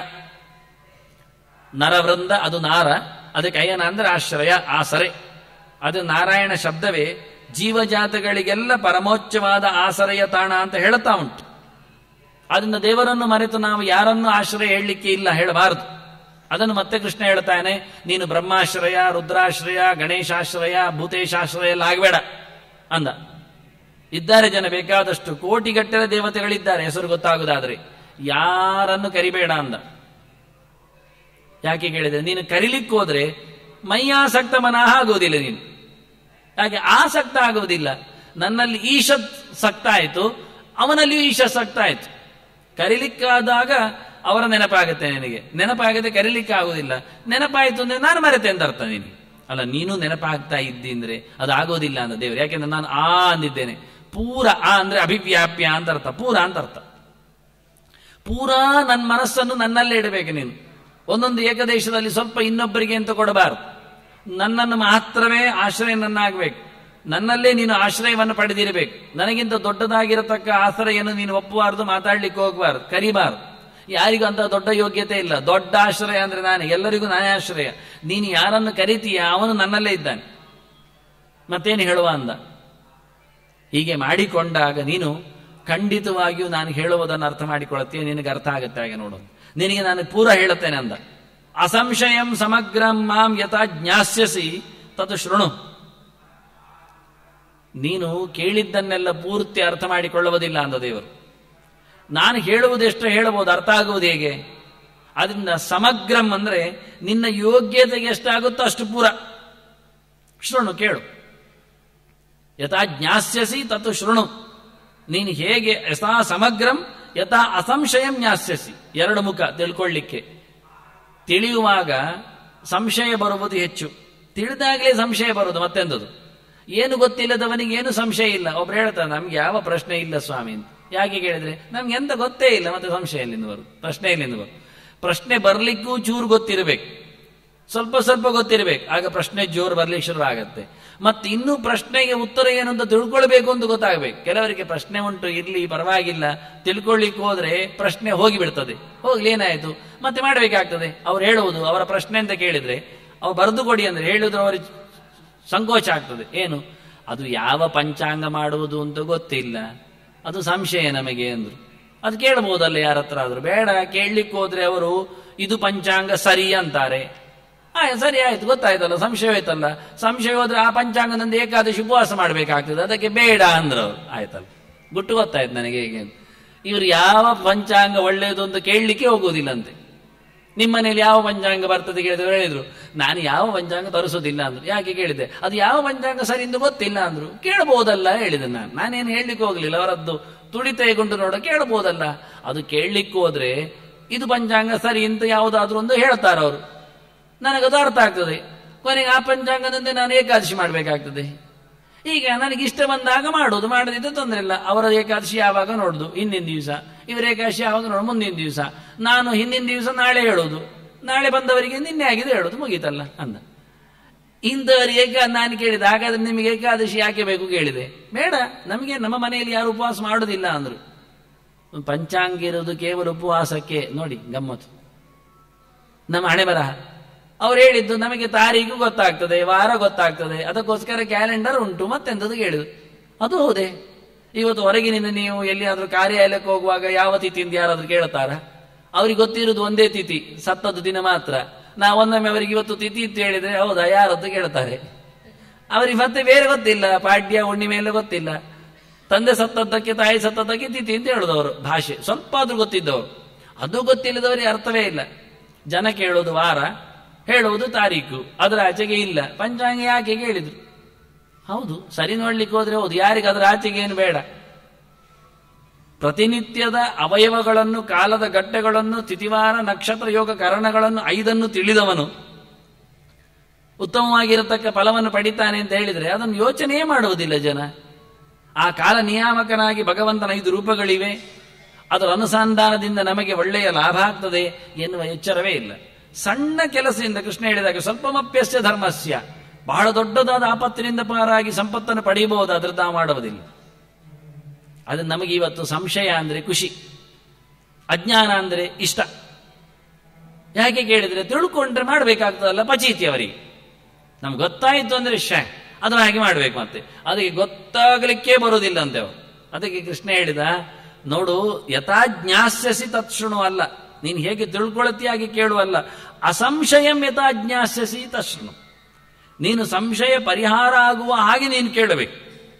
ನರವೃಂದ ಅದು ನಾರ ಅದಕ್ಕೆ ಅಯ್ಯನ ಅಂದ್ರೆ ಆಶ್ರಯ ಆಸರೆ ಅದು ನಾರಾಯಣ ಶಬ್ದವೇ ಜೀವಜಾತಗಳಿಗೆಲ್ಲ ಪರಮೋಚ್ಚವಾದ ಆಸರೆಯ ತಾಣ ಅಂತ ಹೇಳ್ತಾ ಉಂಟು ಅದರಿಂದ ದೇವರನ್ನು ಮರೆತು ನಾವು ಯಾರನ್ನು ಆಶ್ರಯ ಹೇಳಲಿಕ್ಕೆ ಇಲ್ಲ ಹೇಳಬಾರದು ಅದನ್ನು ಮತ್ತೆ ಕೃಷ್ಣ ಹೇಳ್ತಾನೆ ನೀನು ಬ್ರಹ್ಮಾಶ್ರಯ ರುದ್ರಾಶ್ರಯ ಗಣೇಶಾಶ್ರಯ ಭೂತೇಶಾಶ್ರಯ ಎಲ್ಲ ಆಗಬೇಡ ಅಂದ ಇದ್ದಾರೆ ಜನ ಬೇಕಾದಷ್ಟು ಕೋಟಿಗಟ್ಟಲೆ ದೇವತೆಗಳಿದ್ದಾರೆ ಹೆಸರು ಗೊತ್ತಾಗುದಾದ್ರೆ ಯಾರನ್ನು ಕರಿಬೇಡ ಅಂದ ಯಾಕೆ ಕೇಳಿದ್ರೆ ನೀನು ಕರಿಲಿಕ್ಕೆ ಹೋದ್ರೆ ಮೈಯಾಸಕ್ತ ಮನಃ ಆಗುವುದಿಲ್ಲ ನೀನು ಯಾಕೆ ಆಸಕ್ತ ಆಗುವುದಿಲ್ಲ ನನ್ನಲ್ಲಿ ಈಶತ್ ಸಕ್ತ ಆಯಿತು ಅವನಲ್ಲಿಯೂ ಈಶತ್ ಸಕ್ತ ಆಯಿತು ಕರಿಲಿಕ್ಕಾದಾಗ ಅವರ ನೆನಪಾಗುತ್ತೆ ನಿನಗೆ ನೆನಪಾಗದೆ ಕರಿಲಿಕ್ಕೆ ಆಗುವುದಿಲ್ಲ ನೆನಪಾಯಿತು ಅಂದ್ರೆ ನಾನು ಮರೆತೆ ಅಂತ ಅರ್ಥ ನೀನು ಅಲ್ಲ ನೀನು ನೆನಪಾಗ್ತಾ ಇದ್ದಿ ಅಂದ್ರೆ ಅದು ಆಗೋದಿಲ್ಲ ಅಂತ ದೇವರು ಯಾಕೆಂದ್ರೆ ನಾನು ಆ ಅಂದಿದ್ದೇನೆ ಪೂರ ಆ ಅಂದ್ರೆ ಅಭಿವ್ಯಾಪ್ಯ ಅಂತ ಅರ್ಥ ಪೂರ ಅಂತ ಅರ್ಥ ಪೂರಾ ನನ್ನ ಮನಸ್ಸನ್ನು ನನ್ನಲ್ಲೇ ಇಡಬೇಕು ನೀನು ಒಂದೊಂದು ಏಕದೇಶದಲ್ಲಿ ಸ್ವಲ್ಪ ಇನ್ನೊಬ್ಬರಿಗೆ ಅಂತ ಕೊಡಬಾರದು ನನ್ನನ್ನು ಮಾತ್ರವೇ ಆಶ್ರಯ ನನ್ನಾಗಬೇಕು ನನ್ನಲ್ಲೇ ನೀನು ಆಶ್ರಯವನ್ನು ಪಡೆದಿರಬೇಕು ನನಗಿಂತ ದೊಡ್ಡದಾಗಿರತಕ್ಕ ಆಶ್ರಯನ್ನು ನೀನು ಒಪ್ಪಬಾರದು ಮಾತಾಡ್ಲಿಕ್ಕೆ ಹೋಗಬಾರದು ಕರಿಬಾರದು ಯಾರಿಗೂ ಅಂತ ದೊಡ್ಡ ಯೋಗ್ಯತೆ ಇಲ್ಲ ದೊಡ್ಡ ಆಶ್ರಯ ಅಂದ್ರೆ ನಾನು ಎಲ್ಲರಿಗೂ ನಾನೇ ಆಶ್ರಯ ನೀನು ಯಾರನ್ನು ಕರಿತೀಯ ಅವನು ನನ್ನಲ್ಲೇ ಇದ್ದಾನೆ ಮತ್ತೇನು ಹೇಳುವ ಅಂದ ಹೀಗೆ ಮಾಡಿಕೊಂಡಾಗ ನೀನು ಖಂಡಿತವಾಗಿಯೂ ನಾನು ಹೇಳುವುದನ್ನು ಅರ್ಥ ಮಾಡಿಕೊಳ್ಳುತ್ತೀಯ ನಿನಗೆ ಅರ್ಥ ಆಗುತ್ತೆ ಹಾಗೆ ನೋಡೋದು ನಿನಗೆ ನಾನು ಪೂರ ಹೇಳುತ್ತೇನೆ ಅಂದ ಅಸಂಶಯಂ ಸಮಗ್ರಂ ಮಾಂ ಯಥಾ ಜ್ಞಾಸ್ಯಸಿ ತತ್ ಶೃಣು ನೀನು ಕೇಳಿದ್ದನ್ನೆಲ್ಲ ಪೂರ್ತಿ ಅರ್ಥ ಮಾಡಿಕೊಳ್ಳುವುದಿಲ್ಲ ಅಂದ ದೇವರು ನಾನು ಹೇಳುವುದೆಷ್ಟು ಹೇಳಬಹುದು ಅರ್ಥ ಆಗುವುದು ಹೇಗೆ ಅದರಿಂದ ಸಮಗ್ರಂ ಅಂದ್ರೆ ನಿನ್ನ ಯೋಗ್ಯತೆಗೆ ಎಷ್ಟಾಗುತ್ತೋ ಅಷ್ಟು ಪೂರ ಶೃಣು ಕೇಳು ಯಥಾ ಜ್ಞಾಸ್ಯಸಿ ತತ್ತು ಶೃಣು ನೀನು ಹೇಗೆ ಯಥಾ ಸಮಗ್ರಂ ಯಥಾ ಅಸಂಶಯಂ ಜ್ಞಾಸ್ಯಸಿ ಎರಡು ಮುಖ ತಿಳ್ಕೊಳ್ಳಿಕ್ಕೆ ತಿಳಿಯುವಾಗ ಸಂಶಯ ಬರುವುದು ಹೆಚ್ಚು ತಿಳಿದಾಗಲೇ ಸಂಶಯ ಬರುವುದು ಮತ್ತೆಂದದು ಏನು ಗೊತ್ತಿಲ್ಲದವನಿಗೆ ಏನು ಸಂಶಯ ಇಲ್ಲ ಒಬ್ರು ಹೇಳ್ತಾರೆ ನಮ್ಗೆ ಯಾವ ಪ್ರಶ್ನೆ ಇಲ್ಲ ಸ್ವಾಮಿ ಅಂತ ಯಾಕೆ ಕೇಳಿದ್ರೆ ನಮ್ಗೆ ಎಂತ ಗೊತ್ತೇ ಇಲ್ಲ ಮತ್ತೆ ಸಂಶಯ ಎಲ್ಲಿಂದ ಬರುದು ಪ್ರಶ್ನೆ ಎಲ್ಲಿಂದ ಬರುದು ಪ್ರಶ್ನೆ ಬರ್ಲಿಕ್ಕೂ ಚೂರು ಗೊತ್ತಿರಬೇಕು ಸ್ವಲ್ಪ ಸ್ವಲ್ಪ ಗೊತ್ತಿರಬೇಕು ಆಗ ಪ್ರಶ್ನೆ ಜೋರು ಬರ್ಲಿಕ್ಕೆ ಶುರು ಆಗತ್ತೆ ಮತ್ತೆ ಇನ್ನೂ ಪ್ರಶ್ನೆಗೆ ಉತ್ತರ ಏನು ಅಂತ ತಿಳ್ಕೊಳ್ಬೇಕು ಅಂತ ಗೊತ್ತಾಗಬೇಕು ಕೆಲವರಿಗೆ ಪ್ರಶ್ನೆ ಉಂಟು ಇರ್ಲಿ ಪರವಾಗಿಲ್ಲ ತಿಳ್ಕೊಳ್ಳಿಕ್ಕೆ ಹೋದ್ರೆ ಪ್ರಶ್ನೆ ಹೋಗಿ ಬಿಡ್ತದೆ ಹೋಗ್ಲಿ ಏನಾಯ್ತು ಮತ್ತೆ ಮಾಡಬೇಕಾಗ್ತದೆ ಅವ್ರು ಹೇಳುವುದು ಅವರ ಪ್ರಶ್ನೆ ಅಂತ ಕೇಳಿದ್ರೆ ಅವ್ರು ಬರೆದು ಕೊಡಿ ಅಂದ್ರೆ ಹೇಳಿದ್ರು ಅವರಿಗೆ ಸಂಕೋಚ ಆಗ್ತದೆ ಏನು ಅದು ಯಾವ ಪಂಚಾಂಗ ಮಾಡುವುದು ಅಂತ ಗೊತ್ತಿಲ್ಲ ಅದು ಸಂಶಯ ನಮಗೆ ಅಂದ್ರು ಅದು ಕೇಳಬಹುದಲ್ಲ ಯಾರ ಹತ್ರ ಆದ್ರು ಬೇಡ ಕೇಳಲಿಕ್ಕೆ ಹೋದ್ರೆ ಅವರು ಇದು ಪಂಚಾಂಗ ಸರಿ ಅಂತಾರೆ ಆ ಸರಿ ಆಯ್ತು ಗೊತ್ತಾಯ್ತಲ್ಲ ಸಂಶಯ ಆಯ್ತಲ್ಲ ಸಂಶಯ ಹೋದ್ರೆ ಆ ಪಂಚಾಂಗದಿಂದ ಏಕಾದಶಿ ಉಪವಾಸ ಮಾಡಬೇಕಾಗ್ತದೆ ಅದಕ್ಕೆ ಬೇಡ ಅಂದ್ರು ಅವ್ರು ಆಯ್ತಲ್ಲ ಗುಟ್ಟು ಗೊತ್ತಾಯ್ತು ನನಗೆ ಹೇಗೆ ಅಂತ. ಇವ್ರು ಯಾವ ಪಂಚಾಂಗ ಒಳ್ಳೆಯದು ಅಂತ ಕೇಳಲಿಕ್ಕೆ ಹೋಗುವುದಿಲ್ಲಂತೆ ನಿಮ್ಮ ಮನೇಲಿ ಯಾವ ಪಂಚಾಂಗ ಬರ್ತದೆ ಕೇಳಿದ್ರು ಹೇಳಿದ್ರು ನಾನು ಯಾವ ಪಂಚಾಂಗ ತರಿಸೋದಿಲ್ಲ ಅಂದ್ರು ಯಾಕೆ ಕೇಳಿದೆ ಅದು ಯಾವ ಪಂಚಾಂಗ ಸರಿ ಎಂದು ಗೊತ್ತಿಲ್ಲ ಅಂದ್ರು ಕೇಳಬಹುದಲ್ಲ ಹೇಳಿದೆ ನಾನು ನಾನೇನು ಹೇಳಲಿಕ್ಕೆ ಹೋಗ್ಲಿಲ್ಲ ಅವರದ್ದು ತುಡಿತೆಗೊಂಡು ನೋಡ ಕೇಳಬಹುದಲ್ಲ ಅದು ಕೇಳಲಿಕ್ಕೆ ಹೋದ್ರೆ ಇದು ಪಂಚಾಂಗ ಸರಿ ಅಂತ ಯಾವುದಾದ್ರೂ ಒಂದು ಹೇಳ್ತಾರೆ ಅವರು ನನಗದು ಅರ್ಥ ಆಗ್ತದೆ ಕೊನೆಗೆ ಆ ಪಂಚಾಂಗದಂತೆ ನಾನು ಏಕಾದಶಿ ಮಾಡಬೇಕಾಗ್ತದೆ ಈಗ ನನಗೆ ಇಷ್ಟ ಬಂದಾಗ ಮಾಡೋದು ಮಾಡದಿದ್ದು ತೊಂದರೆ ಇಲ್ಲ ಅವರ ಏಕಾದಶಿ ಯಾವಾಗ ನೋಡುದು ಹಿಂದಿನ ದಿವಸ ಇವರ ಏಕಾದಶಿ ಯಾವಾಗ ನೋಡು ಮುಂದಿನ ದಿವಸ ನಾನು ಹಿಂದಿನ ದಿವಸ ನಾಳೆ ಹೇಳೋದು ನಾಳೆ ಬಂದವರಿಗೆ ನಿನ್ನೆ ಆಗಿದೆ ಹೇಳೋದು ಮುಗೀತಲ್ಲ ಅಂದ ಇಂಥವರಿಗೆ ಏಕ ನಾನು ಕೇಳಿದೆ ಹಾಗಾದ್ರೆ ನಿಮಗೆ ಏಕಾದಶಿ ಯಾಕೆ ಬೇಕು ಕೇಳಿದೆ ಬೇಡ ನಮಗೆ ನಮ್ಮ ಮನೆಯಲ್ಲಿ ಯಾರು ಉಪವಾಸ ಮಾಡೋದಿಲ್ಲ ಅಂದ್ರು ಪಂಚಾಂಗ ಇರೋದು ಕೇವಲ ಉಪವಾಸಕ್ಕೆ ನೋಡಿ ಗಮ್ಮತ್ತು ನಮ್ಮ ಹಣೆ ಬರಹ ಅವ್ರು ಹೇಳಿದ್ದು ನಮಗೆ ತಾರೀಕು ಗೊತ್ತಾಗ್ತದೆ ವಾರ ಗೊತ್ತಾಗ್ತದೆ ಅದಕ್ಕೋಸ್ಕರ ಕ್ಯಾಲೆಂಡರ್ ಉಂಟು ಮತ್ತೆಂತದ್ದು ಕೇಳಿದ್ರು ಅದು ಹೌದೇ ಇವತ್ತು ಹೊರಗಿನಿಂದ ನೀವು ಎಲ್ಲಿಯಾದ್ರೂ ಕಾರ್ಯಾಲಯಕ್ಕೆ ಹೋಗುವಾಗ ಯಾವ ತಿಥಿಯಿಂದ ಯಾರಾದ್ರೂ ಕೇಳ್ತಾರ ಅವ್ರಿಗೆ ಗೊತ್ತಿರೋದು ಒಂದೇ ತಿಥಿ ಸತ್ತದ್ದು ದಿನ ಮಾತ್ರ ನಾವೊಮ್ಮೆ ಅವರಿಗೆ ಇವತ್ತು ತಿಥಿ ಅಂತ ಹೇಳಿದ್ರೆ ಹೌದಾ ಯಾರದ್ದು ಕೇಳ್ತಾರೆ ಅವರಿಗೆ ಮತ್ತೆ ಬೇರೆ ಗೊತ್ತಿಲ್ಲ ಪಾಡ್ಯ ಹುಣ್ಣಿಮೆ ಎಲ್ಲ ಗೊತ್ತಿಲ್ಲ ತಂದೆ ಸತ್ತದ್ದಕ್ಕೆ ತಾಯಿ ಸತ್ತದ್ದಕ್ಕೆ ತಿಥಿ ಅಂತ ಹೇಳುದವರು ಭಾಷೆ ಸ್ವಲ್ಪ ಆದ್ರೂ ಗೊತ್ತಿದ್ದವರು ಅದು ಗೊತ್ತಿಲ್ಲದವರಿಗೆ ಅರ್ಥವೇ ಇಲ್ಲ ಜನ ಕೇಳೋದು ವಾರ ಹೇಳುವುದು ತಾರೀಕು ಅದರ ಆಚೆಗೆ ಇಲ್ಲ ಪಂಚಾಂಗ ಯಾಕೆ ಹೇಳಿದ್ರು ಹೌದು ಸರಿ ನೋಡ್ಲಿಕ್ಕೆ ಹೋದ್ರೆ ಹೌದು ಯಾರಿಗೆ ಅದರ ಆಚೆಗೆ ಏನು ಬೇಡ ಪ್ರತಿನಿತ್ಯದ ಅವಯವಗಳನ್ನು ಕಾಲದ ಗಟ್ಟೆಗಳನ್ನು ತಿಥಿವಾರ ನಕ್ಷತ್ರ ಯೋಗ ಕರಣಗಳನ್ನು ಐದನ್ನು ತಿಳಿದವನು ಉತ್ತಮವಾಗಿರತಕ್ಕ ಫಲವನ್ನು ಪಡಿತಾನೆ ಅಂತ ಹೇಳಿದ್ರೆ ಅದನ್ನು ಯೋಚನೆಯೇ ಮಾಡುವುದಿಲ್ಲ ಜನ ಆ ಕಾಲ ನಿಯಾಮಕನಾಗಿ ಭಗವಂತನ ಐದು ರೂಪಗಳಿವೆ ಅದರ ಅನುಸಂಧಾನದಿಂದ ನಮಗೆ ಒಳ್ಳೆಯ ಲಾಭ ಆಗ್ತದೆ ಎನ್ನುವ ಎಚ್ಚರವೇ ಇಲ್ಲ ಸಣ್ಣ ಕೆಲಸದಿಂದ ಕೃಷ್ಣ ಹೇಳಿದಾಗ ಸ್ವಲ್ಪಮಪ್ಯಸ್ಯ ಧರ್ಮಸ್ಯ ಬಹಳ ದೊಡ್ಡದಾದ ಆಪತ್ತಿನಿಂದ ಪಾರಾಗಿ ಸಂಪತ್ತನ್ನು ಪಡೆಯಬಹುದಾದ್ರೆ ನಾವು ಮಾಡುವುದಿಲ್ಲ ಅದು ನಮಗೆ ಇವತ್ತು ಸಂಶಯ ಅಂದ್ರೆ ಖುಷಿ ಅಜ್ಞಾನ ಅಂದ್ರೆ ಇಷ್ಟ ಯಾಕೆ ಕೇಳಿದ್ರೆ ತಿಳ್ಕೊಂಡ್ರೆ ಮಾಡಬೇಕಾಗ್ತದಲ್ಲ ಪಚೀತಿ ಅವರಿಗೆ ನಮ್ಗೆ ಗೊತ್ತಾಯಿತು ಅಂದ್ರೆ ಶ ಅದನ್ನ ಹಾಗೆ ಮಾಡ್ಬೇಕು ಮತ್ತೆ ಅದಕ್ಕೆ ಗೊತ್ತಾಗಲಿಕ್ಕೆ ಬರೋದಿಲ್ಲ ಅಂತೆ ಅವರು ಅದಕ್ಕೆ ಕೃಷ್ಣ ಹೇಳಿದ ನೋಡು ಯಥಾ ಜ್ಞಾಸ್ಯಸಿ ತತ್ಕ್ಷಣು ಅಲ್ಲ ನೀನು ಹೇಗೆ ತಿಳ್ಕೊಳತಿಯಾಗಿ ಕೇಳುವಲ್ಲ ಅಸಂಶಯಂ ಯಥಾ ಜ್ಞಾಸ್ಯಸಿ ತತ್ಕ್ಷಣು ನೀನು ಸಂಶಯ ಪರಿಹಾರ ಆಗುವ ಹಾಗೆ ನೀನು ಕೇಳಬೇಕು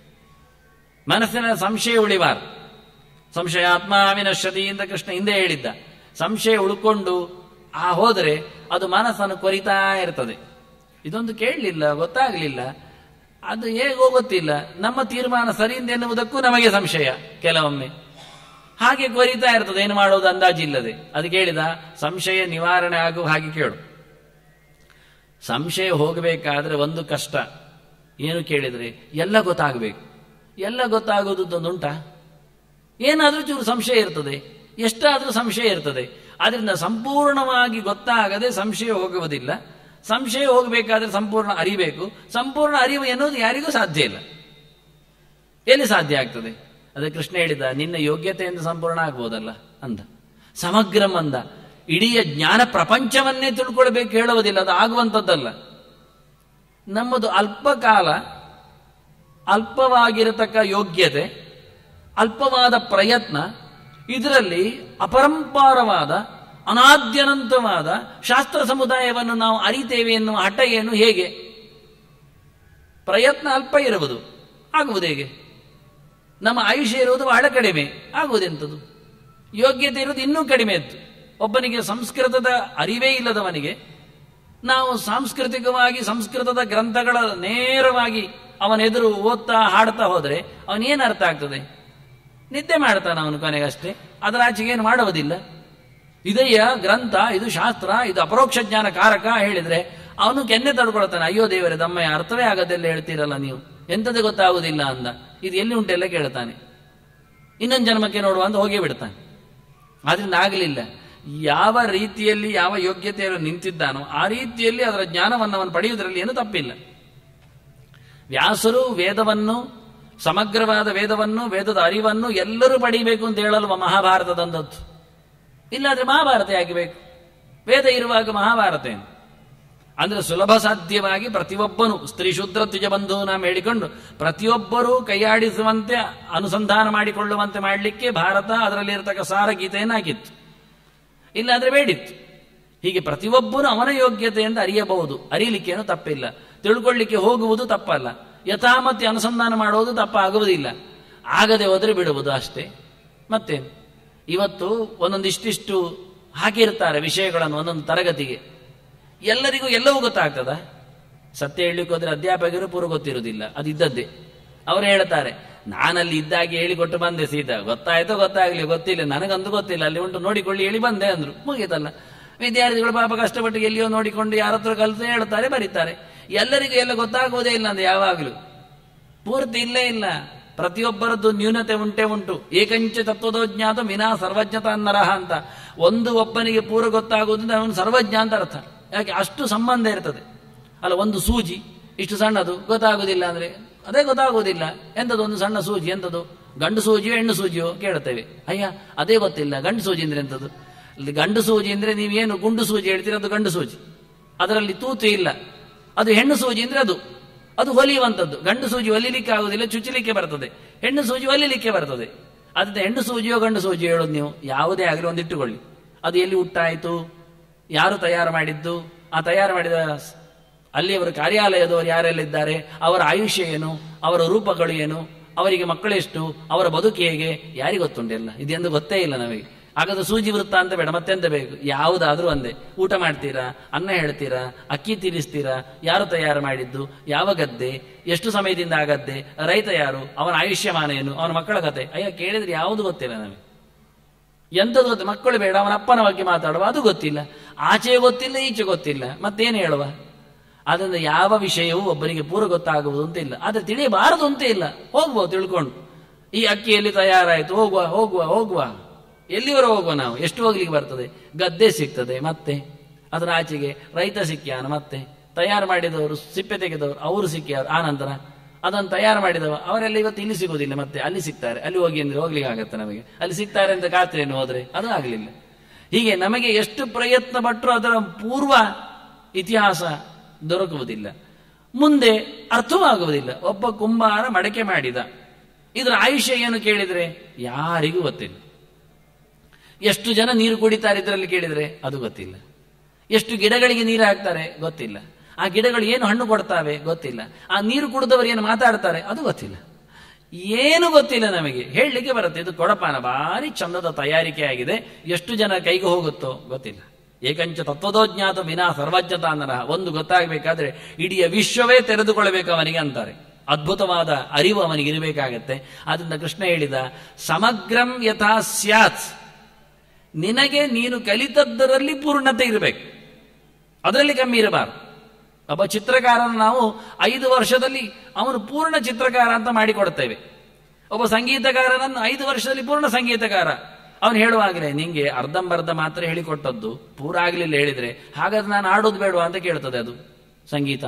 ಮನಸ್ಸಿನ ಸಂಶಯ ಉಳಿಬಾರದು ಸಂಶಯ ಆತ್ಮ ವಿನಶ್ಯತಿ ಅಂತ ಕೃಷ್ಣ ಹಿಂದೆ ಹೇಳಿದ್ದ ಸಂಶಯ ಉಳ್ಕೊಂಡು ಆ ಹೋದರೆ ಅದು ಮನಸ್ಸನ್ನು ಕೊರಿತಾ ಇರ್ತದೆ ಇದೊಂದು ಕೇಳಲಿಲ್ಲ ಗೊತ್ತಾಗಲಿಲ್ಲ ಅದು ಹೇಗೋ ಗೊತ್ತಿಲ್ಲ ನಮ್ಮ ತೀರ್ಮಾನ ಸರಿಯಿಂದ ಎನ್ನುವುದಕ್ಕೂ ನಮಗೆ ಸಂಶಯ ಕೆಲವೊಮ್ಮೆ ಹಾಗೆ ಕೊರಿತಾ ಇರ್ತದೆ ಏನು ಮಾಡೋದು ಅಂದಾಜಿಲ್ಲದೆ ಅದು ಕೇಳಿದ ಸಂಶಯ ನಿವಾರಣೆ ಆಗುವ ಹಾಗೆ ಕೇಳು ಸಂಶಯ ಹೋಗಬೇಕಾದ್ರೆ ಒಂದು ಕಷ್ಟ ಏನು ಕೇಳಿದ್ರೆ ಎಲ್ಲ ಗೊತ್ತಾಗಬೇಕು ಎಲ್ಲ ಗೊತ್ತಾಗೋದುಂಟಾ ಏನಾದ್ರೂ ಚೂರು ಸಂಶಯ ಇರ್ತದೆ ಎಷ್ಟಾದ್ರೂ ಸಂಶಯ ಇರ್ತದೆ ಆದ್ರಿಂದ ಸಂಪೂರ್ಣವಾಗಿ ಗೊತ್ತಾಗದೆ ಸಂಶಯ ಹೋಗುವುದಿಲ್ಲ ಸಂಶಯ ಹೋಗಬೇಕಾದ್ರೆ ಸಂಪೂರ್ಣ ಅರಿಬೇಕು ಸಂಪೂರ್ಣ ಅರಿವು ಎನ್ನುವುದು ಯಾರಿಗೂ ಸಾಧ್ಯ ಇಲ್ಲ ಎಲ್ಲಿ ಸಾಧ್ಯ ಆಗ್ತದೆ ಅದೇ ಕೃಷ್ಣ ಹೇಳಿದ ನಿನ್ನ ಯೋಗ್ಯತೆಯಿಂದ ಸಂಪೂರ್ಣ ಆಗ್ಬೋದಲ್ಲ ಅಂದ ಸಮಗ್ರಂ ಅಂದ ಇಡೀ ಜ್ಞಾನ ಪ್ರಪಂಚವನ್ನೇ ತಿಳ್ಕೊಳ್ಬೇಕು ಹೇಳುವುದಿಲ್ಲ ಅದು ಆಗುವಂಥದ್ದಲ್ಲ ನಮ್ಮದು ಅಲ್ಪಕಾಲ ಅಲ್ಪವಾಗಿರತಕ್ಕ ಯೋಗ್ಯತೆ ಅಲ್ಪವಾದ ಪ್ರಯತ್ನ ಇದರಲ್ಲಿ ಅಪರಂಪಾರವಾದ ಅನಾದ್ಯನಂತವಾದ ಶಾಸ್ತ್ರ ಸಮುದಾಯವನ್ನು ನಾವು ಅರಿತೇವೆ ಎನ್ನುವ ಹಠ ಏನು ಹೇಗೆ ಪ್ರಯತ್ನ ಅಲ್ಪ ಇರುವುದು ಆಗುವುದು ಹೇಗೆ ನಮ್ಮ ಆಯುಷ್ಯ ಇರುವುದು ಬಹಳ ಕಡಿಮೆ ಆಗುವುದೆಂಥದ್ದು ಯೋಗ್ಯತೆ ಇರುವುದು ಇನ್ನೂ ಕಡಿಮೆ ಇತ್ತು ಒಬ್ಬನಿಗೆ ಸಂಸ್ಕೃತದ ಅರಿವೇ ಇಲ್ಲದವನಿಗೆ ನಾವು ಸಾಂಸ್ಕೃತಿಕವಾಗಿ ಸಂಸ್ಕೃತದ ಗ್ರಂಥಗಳ ನೇರವಾಗಿ ಅವನ ಎದುರು ಓದ್ತಾ ಹಾಡ್ತಾ ಹೋದರೆ ಅವನೇನು ಅರ್ಥ ಆಗ್ತದೆ ನಿದ್ದೆ ಮಾಡ್ತಾನ ಅವನು ಕೊನೆಗಷ್ಟೇ ಅದರ ಆಚೆಗೆ ಏನು ಮಾಡುವುದಿಲ್ಲ ಇದೆಯ ಗ್ರಂಥ ಇದು ಶಾಸ್ತ್ರ ಇದು ಅಪರೋಕ್ಷ ಜ್ಞಾನ ಕಾರಕ ಹೇಳಿದ್ರೆ ಅವನು ಕೆನ್ನೆ ತಡ್ಕೊಳ್ತಾನೆ ಅಯ್ಯೋ ದೇವರೇ ದಮ್ಮಯ್ಯ ಅರ್ಥವೇ ಆಗದೆಲ್ಲ ಹೇಳ್ತೀರಲ್ಲ ನೀವು ಎಂಥದ್ದು ಗೊತ್ತಾಗುವುದಿಲ್ಲ ಅಂದ ಇದು ಎಲ್ಲಿ ಉಂಟೆಲ್ಲ ಕೇಳ್ತಾನೆ ಇನ್ನೊಂದು ಜನ್ಮಕ್ಕೆ ನೋಡುವ ಅಂತ ಹೋಗೇ ಬಿಡ್ತಾನೆ ಆದ್ರಿಂದ ಆಗಲಿಲ್ಲ ಯಾವ ರೀತಿಯಲ್ಲಿ ಯಾವ ಯೋಗ್ಯತೆಯಲ್ಲಿ ನಿಂತಿದ್ದಾನೋ ಆ ರೀತಿಯಲ್ಲಿ ಅದರ ಜ್ಞಾನವನ್ನು ಅವನು ಪಡೆಯುವುದರಲ್ಲಿ ಏನು ತಪ್ಪಿಲ್ಲ ವ್ಯಾಸರು ವೇದವನ್ನು ಸಮಗ್ರವಾದ ವೇದವನ್ನು ವೇದದ ಅರಿವನ್ನು ಎಲ್ಲರೂ ಪಡಿಬೇಕು ಅಂತ ಹೇಳಲ್ವ ಮಹಾಭಾರತದಂದದ್ದು ಇಲ್ಲಾದ್ರೆ ಮಹಾಭಾರತ ಆಗಬೇಕು ವೇದ ಇರುವಾಗ ಮಹಾಭಾರತ ಏನು ಅಂದ್ರೆ ಸುಲಭ ಸಾಧ್ಯವಾಗಿ ಪ್ರತಿಯೊಬ್ಬನು ಸ್ತ್ರೀ ಶೂದ್ರ ತ್ರಿಜ ಬಂಧುವನ್ನ ಹೇಳಿಕೊಂಡು ಪ್ರತಿಯೊಬ್ಬರೂ ಕೈಯಾಡಿಸುವಂತೆ ಅನುಸಂಧಾನ ಮಾಡಿಕೊಳ್ಳುವಂತೆ ಮಾಡಲಿಕ್ಕೆ ಭಾರತ ಅದರಲ್ಲಿ ಇರತಕ್ಕ ಸಾರ ಗೀತೆಯನ್ನು ಹಾಕಿತ್ತು ಇಲ್ಲಾದ್ರೆ ಬೇಡಿತ್ತು ಹೀಗೆ ಪ್ರತಿಯೊಬ್ಬನು ಅವನ ಯೋಗ್ಯತೆಯಿಂದ ಅರಿಯಬಹುದು ಅರಿಯಲಿಕ್ಕೇನು ತಪ್ಪಿಲ್ಲ ತಿಳ್ಕೊಳ್ಳಿಕ್ಕೆ ಹೋಗುವುದು ತಪ್ಪಲ್ಲ ಯಥಾಮತಿ ಅನುಸಂಧಾನ ಮಾಡುವುದು ತಪ್ಪಾಗುವುದಿಲ್ಲ ಆಗದೆ ಹೋದರೆ ಬಿಡುವುದು ಅಷ್ಟೇ ಮತ್ತೆ ಇವತ್ತು ಒಂದೊಂದಿಷ್ಟಿಷ್ಟು ಹಾಕಿರ್ತಾರೆ ವಿಷಯಗಳನ್ನು ಒಂದೊಂದು ತರಗತಿಗೆ ಎಲ್ಲರಿಗೂ ಎಲ್ಲವೂ ಗೊತ್ತಾಗ್ತದ ಸತ್ಯ ಹೇಳಲಿಕ್ಕೆ ಹೋದ್ರೆ ಅಧ್ಯಾಪಕರು ಪೂರ್ವ ಗೊತ್ತಿರುವುದಿಲ್ಲ ಅದು ಇದ್ದದ್ದೇ ಅವರು ಹೇಳ್ತಾರೆ ನಾನಲ್ಲಿ ಇದ್ದಾಗೆ ಹೇಳಿಕೊಟ್ಟು ಬಂದೆ ಸೀದಾ ಗೊತ್ತಾಯ್ತೋ ಗೊತ್ತಾಗ್ಲಿ ಗೊತ್ತಿಲ್ಲ ನನಗಂತೂ ಗೊತ್ತಿಲ್ಲ ಅಲ್ಲಿ ಉಂಟು ನೋಡಿಕೊಳ್ಳಿ ಹೇಳಿ ಬಂದೆ ಅಂದ್ರು ಮುಗೀತಲ್ಲ ವಿದ್ಯಾರ್ಥಿಗಳು ಪಾಪ ಕಷ್ಟಪಟ್ಟು ಎಲ್ಲಿಯೋ ನೋಡಿಕೊಂಡು ಯಾರ ಹತ್ರ ಕಲಿತು ಹೇಳ್ತಾರೆ ಬರೀತಾರೆ ಎಲ್ಲರಿಗೂ ಎಲ್ಲ ಗೊತ್ತಾಗುವುದೇ ಇಲ್ಲ ಅಂದ್ರೆ ಯಾವಾಗಲೂ ಪೂರ್ತಿ ಇಲ್ಲೇ ಇಲ್ಲ ಪ್ರತಿಯೊಬ್ಬರದ್ದು ನ್ಯೂನತೆ ಉಂಟೆ ಉಂಟು ಏಕಂಚ ತತ್ವದೋ ಜ್ಞಾತ ವಿನಾ ಸರ್ವಜ್ಞತ ನರಹ ಅಂತ ಒಂದು ಒಬ್ಬನಿಗೆ ಪೂರ್ವ ಗೊತ್ತಾಗುವುದಂದ್ರೆ ಅವನು ಸರ್ವಜ್ಞ ಅಂತ ಅರ್ಥ ಯಾಕೆ ಅಷ್ಟು ಸಂಬಂಧ ಇರ್ತದೆ ಅಲ್ಲ ಒಂದು ಸೂಜಿ ಇಷ್ಟು ಸಣ್ಣದು ಗೊತ್ತಾಗುವುದಿಲ್ಲ ಅಂದ್ರೆ ಅದೇ ಗೊತ್ತಾಗುವುದಿಲ್ಲ ಎಂಥದ್ದು ಒಂದು ಸಣ್ಣ ಸೂಜಿ ಎಂಥದ್ದು ಗಂಡು ಸೂಜಿಯೋ ಹೆಣ್ಣು ಸೂಜಿಯೋ ಕೇಳ್ತೇವೆ ಅಯ್ಯ ಅದೇ ಗೊತ್ತಿಲ್ಲ ಗಂಡು ಸೂಜಿ ಅಂದ್ರೆ ಎಂತದ್ದು ಇಲ್ಲಿ ಗಂಡು ಸೂಜಿ ಅಂದ್ರೆ ನೀವೇನು ಗುಂಡು ಸೂಜಿ ಹೇಳ್ತೀರ ಅದು ಗಂಡು ಸೂಜಿ ಅದರಲ್ಲಿ ತೂತು ಇಲ್ಲ ಅದು ಹೆಣ್ಣು ಸೂಜಿ ಅಂದ್ರೆ ಅದು ಅದು ಹೊಲಿಯುವಂಥದ್ದು ಗಂಡು ಸೂಜಿ ಹೊಲಿಲಿಕ್ಕೆ ಆಗುದಿಲ್ಲ ಚುಚ್ಚಲಿಕ್ಕೆ ಬರ್ತದೆ ಹೆಣ್ಣು ಸೂಜಿ ಹೊಲಿಲಿಕ್ಕೆ ಬರ್ತದೆ ಅದ ಹೆಣ್ಣು ಸೂಜಿಯೋ ಗಂಡು ಸೂಜಿಯೋ ಹೇಳೋದು ನೀವು ಯಾವುದೇ ಆಗಲಿ ಒಂದು ಇಟ್ಟುಕೊಳ್ಳಿ ಅದು ಎಲ್ಲಿ ಹುಟ್ಟಾಯಿತು ಯಾರು ತಯಾರು ಮಾಡಿದ್ದು ಆ ತಯಾರು ಮಾಡಿದ ಸ್- ಅಲ್ಲಿಯವರ ಕಾರ್ಯಾಲಯದವರು ಯಾರೆಲ್ಲ ಇದ್ದಾರೆ ಅವರ ಆಯುಷ್ಯ ಏನು ಅವರ ರೂಪಗಳು ಏನು ಅವರಿಗೆ ಮಕ್ಕಳೆಷ್ಟು ಅವರ ಬದುಕು ಹೇಗೆ ಯಾರಿಗೆ ಗೊತ್ತುಂಟೆಲ್ಲ ಇದೆಂದು ಗೊತ್ತೇ ಇಲ್ಲ ನಮಗೆ ಹಾಗಾದ್ರೆ ಸೂಜಿ ವೃತ್ತ ಅಂತ ಬೇಡ ಮತ್ತೆಂತ ಬೇಕು ಯಾವುದಾದ್ರೂ ಒಂದೇ ಊಟ ಮಾಡ್ತೀರಾ ಅನ್ನ ಹೇಳ್ತೀರಾ ಅಕ್ಕಿ ತಿನ್ನಿಸ್ತೀರಾ ಯಾರು ತಯಾರು ಮಾಡಿದ್ದು ಯಾವ ಗದ್ದೆ ಎಷ್ಟು ಸಮಯದಿಂದ ಆ ಗದ್ದೆ ರೈತ ಯಾರು ಅವನ ಆಯುಷ್ಯಮಾನ ಏನು ಅವನ ಮಕ್ಕಳ ಕತೆ ಅಯ್ಯ ಕೇಳಿದ್ರೆ ಯಾವುದು ಗೊತ್ತಿಲ್ಲ ನಮಗೆ ಎಂಥದ್ದು ಗೊತ್ತು ಮಕ್ಕಳು ಬೇಡ ಅವನ ಅಪ್ಪನ ಬಗ್ಗೆ ಮಾತಾಡುವ ಅದು ಗೊತ್ತಿಲ್ಲ ಆಚೆ ಗೊತ್ತಿಲ್ಲ ಈಚೆ ಗೊತ್ತಿಲ್ಲ ಮತ್ತೇನು ಹೇಳುವ ಅದರಿಂದ ಯಾವ ವಿಷಯವೂ ಒಬ್ಬರಿಗೆ ಪೂರ ಗೊತ್ತಾಗುವುದು ಅಂತ ಇಲ್ಲ ಆದ್ರೆ ತಿಳಿಯಬಾರದು ಅಂತ ಇಲ್ಲ ಹೋಗ್ಬೋದು ತಿಳ್ಕೊಂಡು ಈ ಅಕ್ಕಿಯಲ್ಲಿ ತಯಾರಾಯಿತು ಹೋಗುವ ಹೋಗುವ ಹೋಗುವ ಎಲ್ಲಿವರೆ ಹೋಗುವ ನಾವು ಎಷ್ಟು ಹೋಗ್ಲಿಕ್ಕೆ ಬರ್ತದೆ ಗದ್ದೆ ಸಿಗ್ತದೆ ಮತ್ತೆ ಅದರ ಆಚೆಗೆ ರೈತ ಸಿಕ್ಕ್ಯಾನ ಮತ್ತೆ ತಯಾರು ಮಾಡಿದವರು ಸಿಪ್ಪೆ ತೆಗೆದವರು ಅವರು ಸಿಕ್ಕ್ಯಾರು ಆ ನಂತರ ಅದನ್ನು ತಯಾರು ಮಾಡಿದವ ಅವರೆಲ್ಲ ಇವತ್ತು ಇಲ್ಲಿ ಸಿಗೋದಿಲ್ಲ ಮತ್ತೆ ಅಲ್ಲಿ ಸಿಗ್ತಾರೆ ಅಲ್ಲಿ ಹೋಗಿ ಅಂದ್ರೆ ಹೋಗ್ಲಿಕ್ಕೆ ಆಗತ್ತೆ ನಮಗೆ ಅಲ್ಲಿ ಸಿಗ್ತಾರೆ ಅಂತ ಖಾತ್ರಿಯನ್ನು ಹೋದ್ರೆ ಅದು ಆಗಲಿಲ್ಲ ಹೀಗೆ ನಮಗೆ ಎಷ್ಟು ಪ್ರಯತ್ನ ಪಟ್ಟರು ಅದರ ಪೂರ್ವ ಇತಿಹಾಸ ದೊರಕುವುದಿಲ್ಲ ಮುಂದೆ ಅರ್ಥವಾಗುವುದಿಲ್ಲ ಒಬ್ಬ ಕುಂಬಾರ ಮಡಕೆ ಮಾಡಿದ ಇದರ ಆಯುಷ್ಯ ಏನು ಕೇಳಿದ್ರೆ ಯಾರಿಗೂ ಗೊತ್ತಿಲ್ಲ ಎಷ್ಟು ಜನ ನೀರು ಕುಡಿತಾರೆ ಇದರಲ್ಲಿ ಕೇಳಿದ್ರೆ ಅದು ಗೊತ್ತಿಲ್ಲ ಎಷ್ಟು ಗಿಡಗಳಿಗೆ ನೀರು ಹಾಕ್ತಾರೆ ಗೊತ್ತಿಲ್ಲ ಆ ಗಿಡಗಳು ಏನು ಹಣ್ಣು ಕೊಡ್ತಾವೆ ಗೊತ್ತಿಲ್ಲ ಆ ನೀರು ಕುಡಿದವರು ಏನು ಮಾತಾಡ್ತಾರೆ ಅದು ಗೊತ್ತಿಲ್ಲ ಏನು ಗೊತ್ತಿಲ್ಲ ನಮಗೆ ಹೇಳಲಿಕ್ಕೆ ಬರುತ್ತೆ ಇದು ಕೊಡಪಾನ ಭಾರಿ ಚಂದದ ತಯಾರಿಕೆ ಆಗಿದೆ ಎಷ್ಟು ಜನ ಕೈಗೆ ಹೋಗುತ್ತೋ ಗೊತ್ತಿಲ್ಲ ಏಕಂಚ ತತ್ವದೋಜ್ಞಾತ ವಿನಾ ಸರ್ವಜ್ಞತ ಅನ್ನರ ಒಂದು ಗೊತ್ತಾಗಬೇಕಾದ್ರೆ ಇಡೀ ವಿಶ್ವವೇ ತೆರೆದುಕೊಳ್ಳಬೇಕು ಅವನಿಗೆ ಅಂತಾರೆ ಅದ್ಭುತವಾದ ಅರಿವು ಅವನಿಗೆ ಇರಬೇಕಾಗತ್ತೆ ಆದ್ರಿಂದ ಕೃಷ್ಣ ಹೇಳಿದ ಸಮಗ್ರಂ ಯಥಾ ಸ್ಯಾತ್ ನಿನಗೆ ನೀನು ಕಲಿತದ್ದರಲ್ಲಿ ಪೂರ್ಣತೆ ಇರಬೇಕು ಅದರಲ್ಲಿ ಕಮ್ಮಿ ಇರಬಾರದು ಒಬ್ಬ ಚಿತ್ರಕಾರನ ನಾವು ಐದು ವರ್ಷದಲ್ಲಿ ಅವನು ಪೂರ್ಣ ಚಿತ್ರಕಾರ ಅಂತ ಮಾಡಿಕೊಡ್ತೇವೆ ಒಬ್ಬ ಸಂಗೀತಗಾರನನ್ನು ಐದು ವರ್ಷದಲ್ಲಿ ಪೂರ್ಣ ಸಂಗೀತಗಾರ ಅವನು ಹೇಳುವಾಗಲೇ ನಿಂಗೆ ಅರ್ಧಂಬರ್ಧ ಮಾತ್ರ ಹೇಳಿಕೊಟ್ಟದ್ದು ಪೂರ ಆಗ್ಲಿಲ್ಲ ಹೇಳಿದ್ರೆ ಹಾಗಾದ್ರೆ ನಾನು ಆಡೋದು ಬೇಡವಾ ಅಂತ ಕೇಳ್ತದೆ ಅದು ಸಂಗೀತ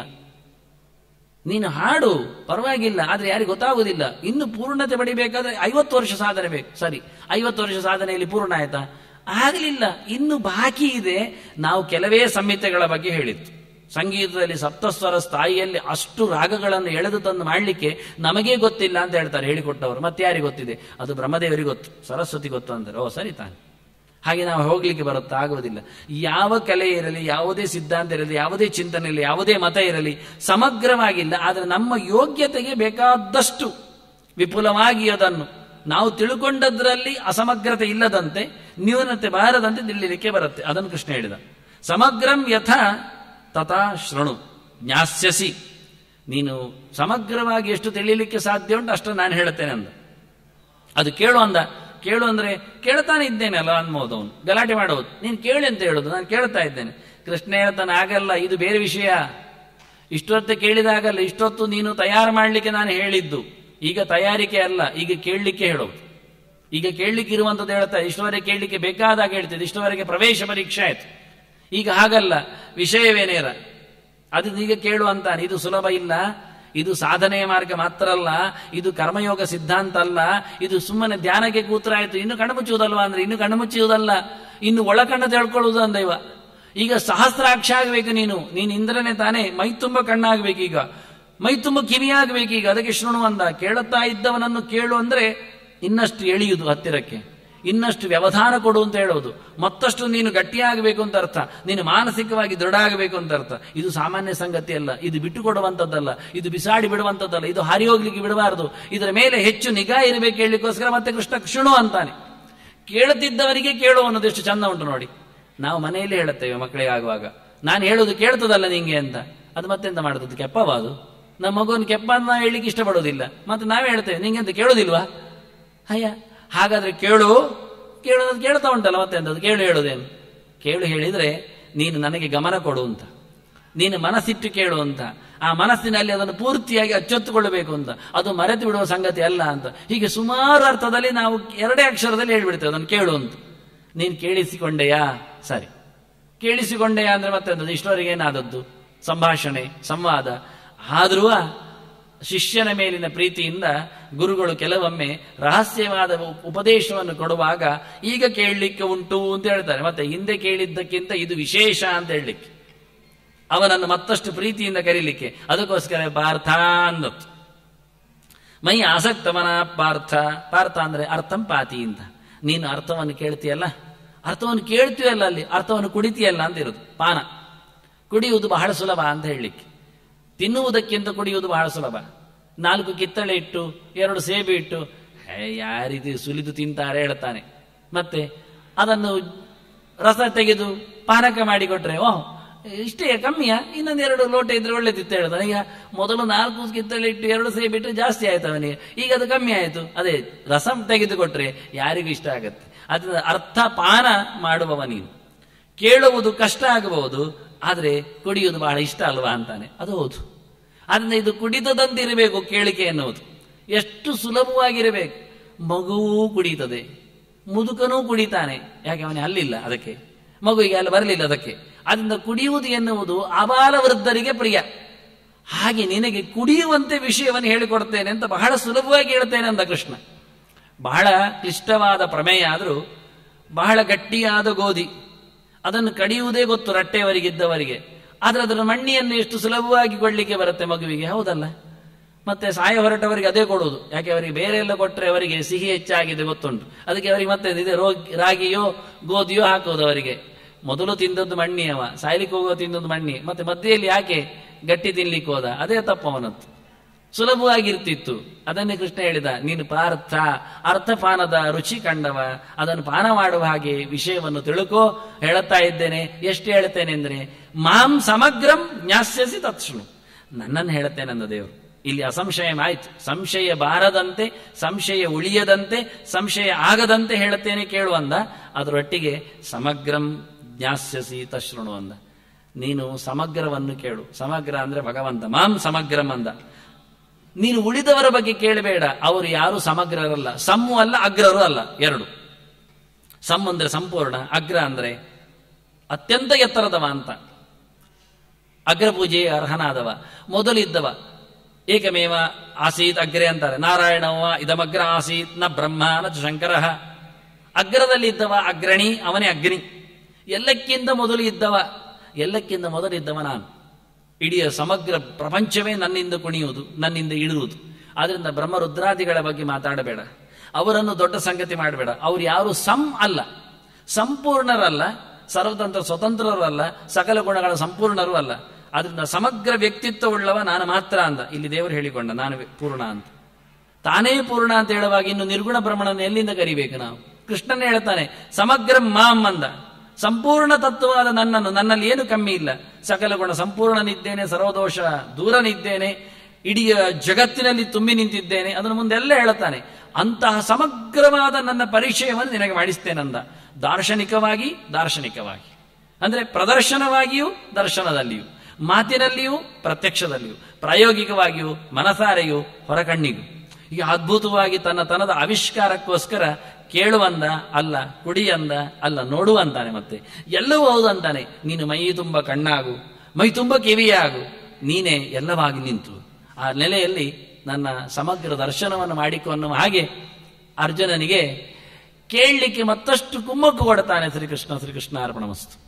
ನೀನು ಹಾಡು ಪರವಾಗಿಲ್ಲ ಆದ್ರೆ ಯಾರಿಗೆ ಗೊತ್ತಾಗುವುದಿಲ್ಲ ಇನ್ನು ಪೂರ್ಣತೆ ಪಡಿಬೇಕಾದ್ರೆ ಐವತ್ತು ವರ್ಷ ಸಾಧನೆ ಬೇಕು ಸರಿ ಐವತ್ತು ವರ್ಷ ಸಾಧನೆಯಲ್ಲಿ ಪೂರ್ಣ ಆಯ್ತಾ ಆಗಲಿಲ್ಲ ಇನ್ನು ಬಾಕಿ ಇದೆ ನಾವು ಕೆಲವೇ ಸಂಹಿತೆಗಳ ಬಗ್ಗೆ ಹೇಳಿತ್ತು ಸಂಗೀತದಲ್ಲಿ ಸಪ್ತಸ್ವರ ಸ್ಥಾಯಿಯಲ್ಲಿ ಅಷ್ಟು ರಾಗಗಳನ್ನು ಎಳೆದು ತಂದು ಮಾಡಲಿಕ್ಕೆ ನಮಗೇ ಗೊತ್ತಿಲ್ಲ ಅಂತ ಹೇಳ್ತಾರೆ ಹೇಳಿಕೊಟ್ಟವರು ಮತ್ತೆ ಯಾರಿಗೆ ಗೊತ್ತಿದೆ ಅದು ಬ್ರಹ್ಮದೇವರಿಗೆ ಗೊತ್ತು ಸರಸ್ವತಿ ಗೊತ್ತು ಅಂದ್ರೆ ಓ ಸರಿ ತಾನೆ ಹಾಗೆ ನಾವು ಹೋಗ್ಲಿಕ್ಕೆ ಬರುತ್ತಾ ಆಗುವುದಿಲ್ಲ ಯಾವ ಕಲೆ ಇರಲಿ ಯಾವುದೇ ಸಿದ್ಧಾಂತ ಇರಲಿ ಯಾವುದೇ ಚಿಂತನೆ ಇರಲಿ ಯಾವುದೇ ಮತ ಇರಲಿ ಸಮಗ್ರವಾಗಿಲ್ಲ ಆದರೆ ನಮ್ಮ ಯೋಗ್ಯತೆಗೆ ಬೇಕಾದಷ್ಟು ವಿಪುಲವಾಗಿ ಅದನ್ನು ನಾವು ತಿಳ್ಕೊಂಡದ್ರಲ್ಲಿ ಅಸಮಗ್ರತೆ ಇಲ್ಲದಂತೆ ನ್ಯೂನತೆ ಬಾರದಂತೆ ನಿಲ್ಲಲಿಕ್ಕೆ ಬರುತ್ತೆ ಅದನ್ನು ಕೃಷ್ಣ ಹೇಳಿದ ಸಮಗ್ರಂ ಯಥ ತಥಾ ಶೃಣು ಜ್ಞಾಸ್ಯಸಿ ನೀನು ಸಮಗ್ರವಾಗಿ ಎಷ್ಟು ತಿಳಿಯಲಿಕ್ಕೆ ಸಾಧ್ಯ ಉಂಟು ಅಷ್ಟು ನಾನು ಹೇಳುತ್ತೇನೆ ಅಂದ ಅದು ಕೇಳು ಅಂದ ಕೇಳು ಅಂದ್ರೆ ಕೇಳ್ತಾನೆ ಇದ್ದೇನೆ ಅಲ್ಲ ಅನ್ಬೋದು ಅವನು ಗಲಾಟೆ ಮಾಡೋದು ನೀನು ಕೇಳಿ ಅಂತ ಹೇಳೋದು ನಾನು ಕೇಳ್ತಾ ಇದ್ದೇನೆ ಕೃಷ್ಣ ಹೇಳ್ತಾನೆ ಆಗಲ್ಲ ಇದು ಬೇರೆ ವಿಷಯ ಇಷ್ಟೊತ್ತು ಕೇಳಿದಾಗಲ್ಲ ಇಷ್ಟೊತ್ತು ನೀನು ತಯಾರು ಮಾಡಲಿಕ್ಕೆ ನಾನು ಹೇಳಿದ್ದು ಈಗ ತಯಾರಿಕೆ ಅಲ್ಲ ಈಗ ಕೇಳಲಿಕ್ಕೆ ಹೇಳೋದು ಈಗ ಕೇಳಲಿಕ್ಕೆ ಇರುವಂತದ್ದು ಹೇಳ್ತಾ ಇಷ್ಟವರೆಗೆ ಕೇಳಲಿಕ್ಕೆ ಬೇಕಾದಾಗ ಹೇಳ್ತಿದ್ದೆ ಇಷ್ಟವರೆಗೆ ಪ್ರವೇಶ ಪರೀಕ್ಷೆ ಆಯ್ತು ಈಗ ಹಾಗಲ್ಲ ವಿಷಯವೇನೇರ ಅದು ಈಗ ಕೇಳು ಅಂತಾನೆ ಇದು ಸುಲಭ ಇಲ್ಲ ಇದು ಸಾಧನೆಯ ಮಾರ್ಗ ಮಾತ್ರ ಅಲ್ಲ ಇದು ಕರ್ಮಯೋಗ ಸಿದ್ಧಾಂತ ಅಲ್ಲ ಇದು ಸುಮ್ಮನೆ ಧ್ಯಾನಕ್ಕೆ ಕೂತ್ರಾಯ್ತು ಇನ್ನು ಕಣ್ಮುಚ್ಚುವುದಲ್ವಾ ಅಂದ್ರೆ ಇನ್ನು ಕಣ್ಮುಚ್ಚುವುದಲ್ಲ ಇನ್ನು ಒಳಕಣ್ಣ ತಿಳ್ಕೊಳ್ಳುವುದು ಅಂದೈವ ಈಗ ಸಹಸ್ರಾಕ್ಷ ಆಗ್ಬೇಕು ನೀನು ನೀನು ಇಂದ್ರನೇ ತಾನೇ ಮೈ ತುಂಬ ಕಣ್ಣಾಗ್ಬೇಕೀಗ ಮೈ ತುಂಬ ಕಿವಿಯಾಗಬೇಕೀಗ ಅದಕ್ಕೆ ಶೃಣು ಅಂದ ಕೇಳುತ್ತಾ ಇದ್ದವನನ್ನು ಕೇಳು ಅಂದ್ರೆ ಇನ್ನಷ್ಟು ಎಳೆಯುವುದು ಹತ್ತಿರಕ್ಕೆ ಇನ್ನಷ್ಟು ವ್ಯವಧಾನ ಕೊಡು ಅಂತ ಹೇಳೋದು ಮತ್ತಷ್ಟು ನೀನು ಗಟ್ಟಿಯಾಗಬೇಕು ಅಂತ ಅರ್ಥ ನೀನು ಮಾನಸಿಕವಾಗಿ ದೃಢ ಆಗಬೇಕು ಅಂತ ಅರ್ಥ ಇದು ಸಾಮಾನ್ಯ ಸಂಗತಿ ಅಲ್ಲ ಇದು ಬಿಟ್ಟು ಕೊಡುವಂಥದ್ದಲ್ಲ ಇದು ಬಿಸಾಡಿ ಬಿಡುವಂಥದ್ದಲ್ಲ ಇದು ಹಾರಿ ಹೋಗ್ಲಿಕ್ಕೆ ಬಿಡಬಾರದು ಇದರ ಮೇಲೆ ಹೆಚ್ಚು ನಿಗಾ ಇರಬೇಕು ಹೇಳಲಿಕ್ಕೋಸ್ಕರ ಮತ್ತೆ ಕೃಷ್ಣ ಶೃಣು ಅಂತಾನೆ ಕೇಳುತ್ತಿದ್ದವರಿಗೆ ಕೇಳು ಅನ್ನೋದು ಎಷ್ಟು ಚಂದ ಉಂಟು ನೋಡಿ ನಾವು ಮನೆಯಲ್ಲಿ ಹೇಳುತ್ತೇವೆ ಮಕ್ಕಳಿಗೆ ಆಗುವಾಗ ನಾನು ಹೇಳೋದು ಕೇಳ್ತದಲ್ಲ ನಿಂಗೆ ಅಂತ ಅದು ಮತ್ತೆಂತ ಮಾಡುತ್ತದೆ ಕೆಪ್ಪವ ಅದು ನಮ್ಮ ಮಗುವನ್ನು ಕೆಪ್ಪ ಅಂತ ನಾವು ಹೇಳಲಿಕ್ಕೆ ಇಷ್ಟಪಡೋದಿಲ್ಲ ಮತ್ತೆ ನಾವೇ ಹೇಳ್ತೇವೆ ನಿಂಗೆ ಅಂತ ಕೇಳೋದಿಲ್ವಾ ಅಯ್ಯ ಹಾಗಾದ್ರೆ ಕೇಳು ಕೇಳೋದು ಕೇಳ್ತಾ ಉಂಟಲ್ಲ ಮತ್ತೆ ಅಂತದ್ದು ಕೇಳು ಹೇಳೋದೇನು ಕೇಳು ಹೇಳಿದ್ರೆ ನೀನು ನನಗೆ ಗಮನ ಕೊಡು ಅಂತ ನೀನು ಮನಸ್ಸಿಟ್ಟು ಕೇಳು ಅಂತ ಆ ಮನಸ್ಸಿನಲ್ಲಿ ಅದನ್ನು ಪೂರ್ತಿಯಾಗಿ ಅಚ್ಚೊತ್ತುಕೊಳ್ಳಬೇಕು ಅಂತ ಅದು ಮರೆತು ಬಿಡುವ ಸಂಗತಿ ಅಲ್ಲ ಅಂತ ಹೀಗೆ ಸುಮಾರು ಅರ್ಥದಲ್ಲಿ ನಾವು ಎರಡೇ ಅಕ್ಷರದಲ್ಲಿ ಹೇಳ್ಬಿಡ್ತೇವೆ ಅದನ್ನು ಕೇಳು ಅಂತ ನೀನು ಕೇಳಿಸಿಕೊಂಡೆಯಾ ಸರಿ ಕೇಳಿಸಿಕೊಂಡೆಯಾ ಅಂದ್ರೆ ಮತ್ತೆ ಅಂತದ್ದು ಇಷ್ಟವರೆಗೆ ಏನಾದದ್ದು ಸಂಭಾಷಣೆ ಸಂವಾದ ಆದ್ರೂ ಶಿಷ್ಯನ ಮೇಲಿನ ಪ್ರೀತಿಯಿಂದ ಗುರುಗಳು ಕೆಲವೊಮ್ಮೆ ರಹಸ್ಯವಾದ ಉಪ- ಉಪದೇಶವನ್ನು ಕೊಡುವಾಗ ಈಗ ಕೇಳಲಿಕ್ಕೆ ಉಂಟು ಅಂತ ಹೇಳ್ತಾರೆ ಮತ್ತೆ ಹಿಂದೆ ಕೇಳಿದ್ದಕ್ಕಿಂತ ಇದು ವಿಶೇಷ ಅಂತ ಹೇಳಲಿಕ್ಕೆ ಅವನನ್ನು ಮತ್ತಷ್ಟು ಪ್ರೀತಿಯಿಂದ ಕರೀಲಿಕ್ಕೆ ಅದಕ್ಕೋಸ್ಕರ ಪಾರ್ಥ ಅನ್ನತ್ತು ಮೈ ಆಸಕ್ತವನ ಪಾರ್ಥ ಪಾರ್ಥ ಅಂದ್ರೆ ಅರ್ಥಂ ಪಾತಿ ಅಂತ ನೀನು ಅರ್ಥವನ್ನು ಕೇಳ್ತೀಯಲ್ಲ ಅರ್ಥವನ್ನು ಕೇಳ್ತೀಯಲ್ಲ ಅಲ್ಲಿ ಅರ್ಥವನ್ನು ಕುಡಿತೀಯಲ್ಲ ಅಂತ ಇರೋದು ಪಾನ ಕುಡಿಯುವುದು ಬಹಳ ಸುಲಭ ಅಂತ ಹೇಳಲಿಕ್ಕೆ ತಿನ್ನುವುದಕ್ಕಿಂತ ಕುಡಿಯುವುದು ಬಹಳ ಸುಲಭ ನಾಲ್ಕು ಕಿತ್ತಳೆ ಇಟ್ಟು ಎರಡು ಸೇಬೆ ಇಟ್ಟು ಹೇ, ಯಾರಿದು ಸುಲಿದು ತಿಂತಾರೆ ಹೇಳ್ತಾನೆ ಮತ್ತೆ ಅದನ್ನು ರಸ ತೆಗೆದು ಪಾನಕ ಮಾಡಿಕೊಟ್ರೆ ಓಹ್ ಇಷ್ಟೇ ಕಮ್ಮಿಯಾ ಇನ್ನೊಂದೆರಡು ಲೋಟ ಇದ್ರೆ ಒಳ್ಳೇದಿತ್ತು ಹೇಳ್ತಾನೆ ಈಗ ಮೊದಲು ನಾಲ್ಕು ಕಿತ್ತಳೆ ಇಟ್ಟು ಎರಡು ಸೇಬೆ ಇಟ್ಟು ಜಾಸ್ತಿ ಆಯ್ತು ಅವನಿಗೆ ಈಗ ಅದು ಕಮ್ಮಿ ಆಯ್ತು ಅದೇ ರಸಂ ತೆಗೆದುಕೊಟ್ರೆ ಯಾರಿಗೂ ಇಷ್ಟ ಆಗತ್ತೆ ಅದನ್ನ ಅರ್ಥ ಪಾನ ಮಾಡುವವ ನೀನು ಕೇಳುವುದು ಕಷ್ಟ ಆಗಬಹುದು ಆದರೆ ಕುಡಿಯುವುದು ಬಹಳ ಇಷ್ಟ ಅಲ್ವಾ ಅಂತಾನೆ ಅದು ಹೌದು ಅದರಿಂದ ಇದು ಕುಡಿತದಂತಿರಬೇಕು ಕೇಳಿಕೆ ಎನ್ನುವುದು ಎಷ್ಟು ಸುಲಭವಾಗಿರಬೇಕು ಮಗುವೂ ಕುಡಿತದೆ ಮುದುಕನೂ ಕುಡಿತಾನೆ ಯಾಕೆ ಅವನೇ ಅಲ್ಲಿಲ್ಲ ಅದಕ್ಕೆ ಮಗುವಿಗೆ ಅಲ್ಲಿ ಬರಲಿಲ್ಲ ಅದಕ್ಕೆ ಅದರಿಂದ ಕುಡಿಯುವುದು ಎನ್ನುವುದು ಅಬಾಲ ವೃದ್ಧರಿಗೆ ಪ್ರಿಯ ಹಾಗೆ ನಿನಗೆ ಕುಡಿಯುವಂತೆ ವಿಷಯವನ್ನು ಹೇಳಿಕೊಡ್ತೇನೆ ಅಂತ ಬಹಳ ಸುಲಭವಾಗಿ ಹೇಳ್ತೇನೆ ಅಂದ ಕೃಷ್ಣ ಬಹಳ ಕ್ಲಿಷ್ಟವಾದ ಪ್ರಮೇಯ ಆದರೂ ಬಹಳ ಗಟ್ಟಿಯಾದ ಗೋಧಿ ಅದನ್ನು ಕಡಿಯುವುದೇ ಗೊತ್ತು ರಟ್ಟೆಯವರಿಗಿದ್ದವರಿಗೆ ಆದ್ರೆ ಅದರ ಮಣ್ಣಿಯನ್ನು ಎಷ್ಟು ಸುಲಭವಾಗಿ ಕೊಡ್ಲಿಕ್ಕೆ ಬರುತ್ತೆ ಮಗುವಿಗೆ ಹೌದಲ್ಲ ಮತ್ತೆ ಸಾಯ ಹೊರಟವರಿಗೆ ಅದೇ ಕೊಡುವುದು ಯಾಕೆ ಅವರಿಗೆ ಬೇರೆ ಎಲ್ಲ ಕೊಟ್ಟರೆ ಅವರಿಗೆ ಸಿಹಿ ಹೆಚ್ಚಾಗಿದೆ ಗೊತ್ತುಂಟು ಅದಕ್ಕೆ ಅವರಿಗೆ ಮತ್ತೆ ಇದೆ ರೋಗಿ ರಾಗಿಯೋ ಗೋಧಿಯೋ ಹಾಕೋದು ಅವರಿಗೆ ಮೊದಲು ತಿಂದದ್ದು ಮಣ್ಣಿ ಅವ ಸಾಯ್ಲಿಕ್ಕೆ ಹೋಗೋ ತಿಂದದ್ದು ಮಣ್ಣಿ ಮತ್ತೆ ಮಧ್ಯೆಯಲ್ಲಿ ಯಾಕೆ ಗಟ್ಟಿ ತಿನ್ಲಿಕ್ಕೆ ಹೋದ ಅದೇ ತಪ್ಪು ಅವನದ್ದು ಸುಲಭವಾಗಿರ್ತಿತ್ತು ಅದನ್ನೇ ಕೃಷ್ಣ ಹೇಳಿದ ನೀನು ಪಾರ್ಥ ಅರ್ಥಪಾನದ ರುಚಿ ಕಂಡವ ಅದನ್ನು ಪಾನ ಮಾಡುವ ಹಾಗೆ ವಿಷಯವನ್ನು ತಿಳುಕೋ ಹೇಳುತ್ತಾ ಇದ್ದೇನೆ ಎಷ್ಟು ಹೇಳ್ತೇನೆ ಅಂದ್ರೆ ಮಾಂ ಸಮಗ್ರಂ ಜ್ಞಾಸ್ಯಸಿ ತತ್ಸುಣು ನನ್ನನ್ನು ಹೇಳುತ್ತೇನೆ ಅಂದ ದೇವರು ಇಲ್ಲಿ ಅಸಂಶಯ ಆಯ್ತು ಸಂಶಯ ಬಾರದಂತೆ ಸಂಶಯ ಉಳಿಯದಂತೆ ಸಂಶಯ ಆಗದಂತೆ ಹೇಳುತ್ತೇನೆ ಕೇಳುವಂದ ಅದರೊಟ್ಟಿಗೆ ಸಮಗ್ರಂ ಜ್ಞಾಸ್ಯಸಿ ತಶೃಣು ಅಂದ ನೀನು ಸಮಗ್ರವನ್ನು ಕೇಳು ಸಮಗ್ರ ಅಂದ್ರೆ ಭಗವಂತ ಮಾಂ ಸಮಗ್ರಂ ಅಂದ ನೀನು ಉಳಿದವರ ಬಗ್ಗೆ ಕೇಳಬೇಡ ಅವರು ಯಾರು ಸಮಗ್ರರಲ್ಲ ಸಮ್ಮು ಅಲ್ಲ ಅಗ್ರರು ಅಲ್ಲ ಎರಡು ಸಮ್ ಅಂದ್ರೆ ಸಂಪೂರ್ಣ ಅಗ್ರ ಅಂದ್ರೆ ಅತ್ಯಂತ ಎತ್ತರದವ ಅಂತ ಅಗ್ರಪೂಜೆಗೆ ಅರ್ಹನಾದವ ಮೊದಲಿದ್ದವ ಏಕಮೇವ ಆಸೀತ್ ಅಗ್ರೆ ಅಂತಾರೆ ನಾರಾಯಣವ ಇದಮಗ್ರ ಆಸೀತ್ ನ ಬ್ರಹ್ಮ ನ ಚ ಶಂಕರಃ ಅಗ್ರದಲ್ಲಿ ಇದ್ದವ ಅಗ್ರಣಿ ಅವನೇ ಅಗ್ನಿ ಎಲ್ಲಕ್ಕಿಂತ ಮೊದಲು ಇದ್ದವ ಎಲ್ಲಕ್ಕಿಂತ ಮೊದಲಿದ್ದವ ನಾನು ಇಡೀ ಸಮಗ್ರ ಪ್ರಪಂಚವೇ ನನ್ನಿಂದ ಕುಣಿಯುವುದು ನನ್ನಿಂದ ಇಡುವುದು ಆದ್ರಿಂದ ಬ್ರಹ್ಮರುದ್ರಾದಿಗಳ ಬಗ್ಗೆ ಮಾತಾಡಬೇಡ ಅವರನ್ನು ದೊಡ್ಡ ಸಂಗತಿ ಮಾಡಬೇಡ ಅವ್ರು ಯಾರು ಸಂ ಅಲ್ಲ ಸಂಪೂರ್ಣರಲ್ಲ ಸರ್ವತಂತ್ರ ಸ್ವತಂತ್ರರಲ್ಲ ಸಕಲ ಗುಣಗಳ ಸಂಪೂರ್ಣರು ಅಲ್ಲ ಆದ್ರಿಂದ ಸಮಗ್ರ ವ್ಯಕ್ತಿತ್ವವುಳ್ಳವ ನಾನು ಮಾತ್ರ ಅಂದ ಇಲ್ಲಿ ದೇವರು ಹೇಳಿಕೊಂಡ ನಾನು ಪೂರ್ಣ ಅಂತ ತಾನೇ ಪೂರ್ಣ ಅಂತ ಹೇಳುವಾಗ ಇನ್ನು ನಿರ್ಗುಣ ಬ್ರಹ್ಮಣನ ಎಲ್ಲಿಂದ ಕರಿಬೇಕು ನಾವು ಕೃಷ್ಣನೇ ಹೇಳ್ತಾನೆ ಸಮಗ್ರ ಮಾಂ ಅಂದ ಸಂಪೂರ್ಣ ತತ್ವವಾದ ನನ್ನನ್ನು ನನ್ನಲ್ಲಿ ಏನು ಕಮ್ಮಿ ಇಲ್ಲ ಸಕಲ ಗುಣ ಸಂಪೂರ್ಣನಿದ್ದೇನೆ ಸರ್ವದೋಷ ದೂರನಿದ್ದೇನೆ ಇಡೀ ಜಗತ್ತಿನಲ್ಲಿ ತುಂಬಿ ನಿಂತಿದ್ದೇನೆ ಅದನ್ನು ಮುಂದೆಲ್ಲ ಹೇಳುತ್ತಾನೆ ಅಂತಹ ಸಮಗ್ರವಾದ ನನ್ನ ಪರಿಚಯವನ್ನು ನಿನಗೆ ಮಾಡಿಸ್ತೇನಂದ ದಾರ್ಶನಿಕವಾಗಿ ದಾರ್ಶನಿಕವಾಗಿ ಅಂದ್ರೆ ಪ್ರದರ್ಶನವಾಗಿಯೂ ದರ್ಶನದಲ್ಲಿಯೂ ಮಾತಿನಲ್ಲಿಯೂ ಪ್ರತ್ಯಕ್ಷದಲ್ಲಿಯೂ ಪ್ರಾಯೋಗಿಕವಾಗಿಯೂ ಮನಸಾರೆಯೂ ಹೊರಕಣ್ಣಿಗೂ ಈಗ ಅದ್ಭುತವಾಗಿ ತನ್ನ ತನದ ಆವಿಷ್ಕಾರಕ್ಕೋಸ್ಕರ ಕೇಳುವಂದ ಅಲ್ಲ ಕುಡಿಯಂದ ಅಲ್ಲ ನೋಡುವಂತಾನೆ ಮತ್ತೆ ಎಲ್ಲವೂ ಹೌದು ಅಂತಾನೆ ನೀನು ಮೈ ತುಂಬ ಕಣ್ಣಾಗು ಮೈ ತುಂಬ ಕಿವಿಯಾಗು ನೀನೇ ಎಲ್ಲವಾಗಿ ನಿಂತು ಆ ನೆಲೆಯಲ್ಲಿ ನನ್ನ ಸಮಗ್ರ ದರ್ಶನವನ್ನು ಮಾಡಿಕೊ ಅನ್ನುವ ಹಾಗೆ ಅರ್ಜುನನಿಗೆ ಕೇಳಲಿಕ್ಕೆ ಮತ್ತಷ್ಟು ಕುಮ್ಮಕ್ಕು ಕೊಡ್ತಾನೆ ಶ್ರೀಕೃಷ್ಣ ಶ್ರೀಕೃಷ್ಣ ಅರ್ಪಣ ಮಸ್ತು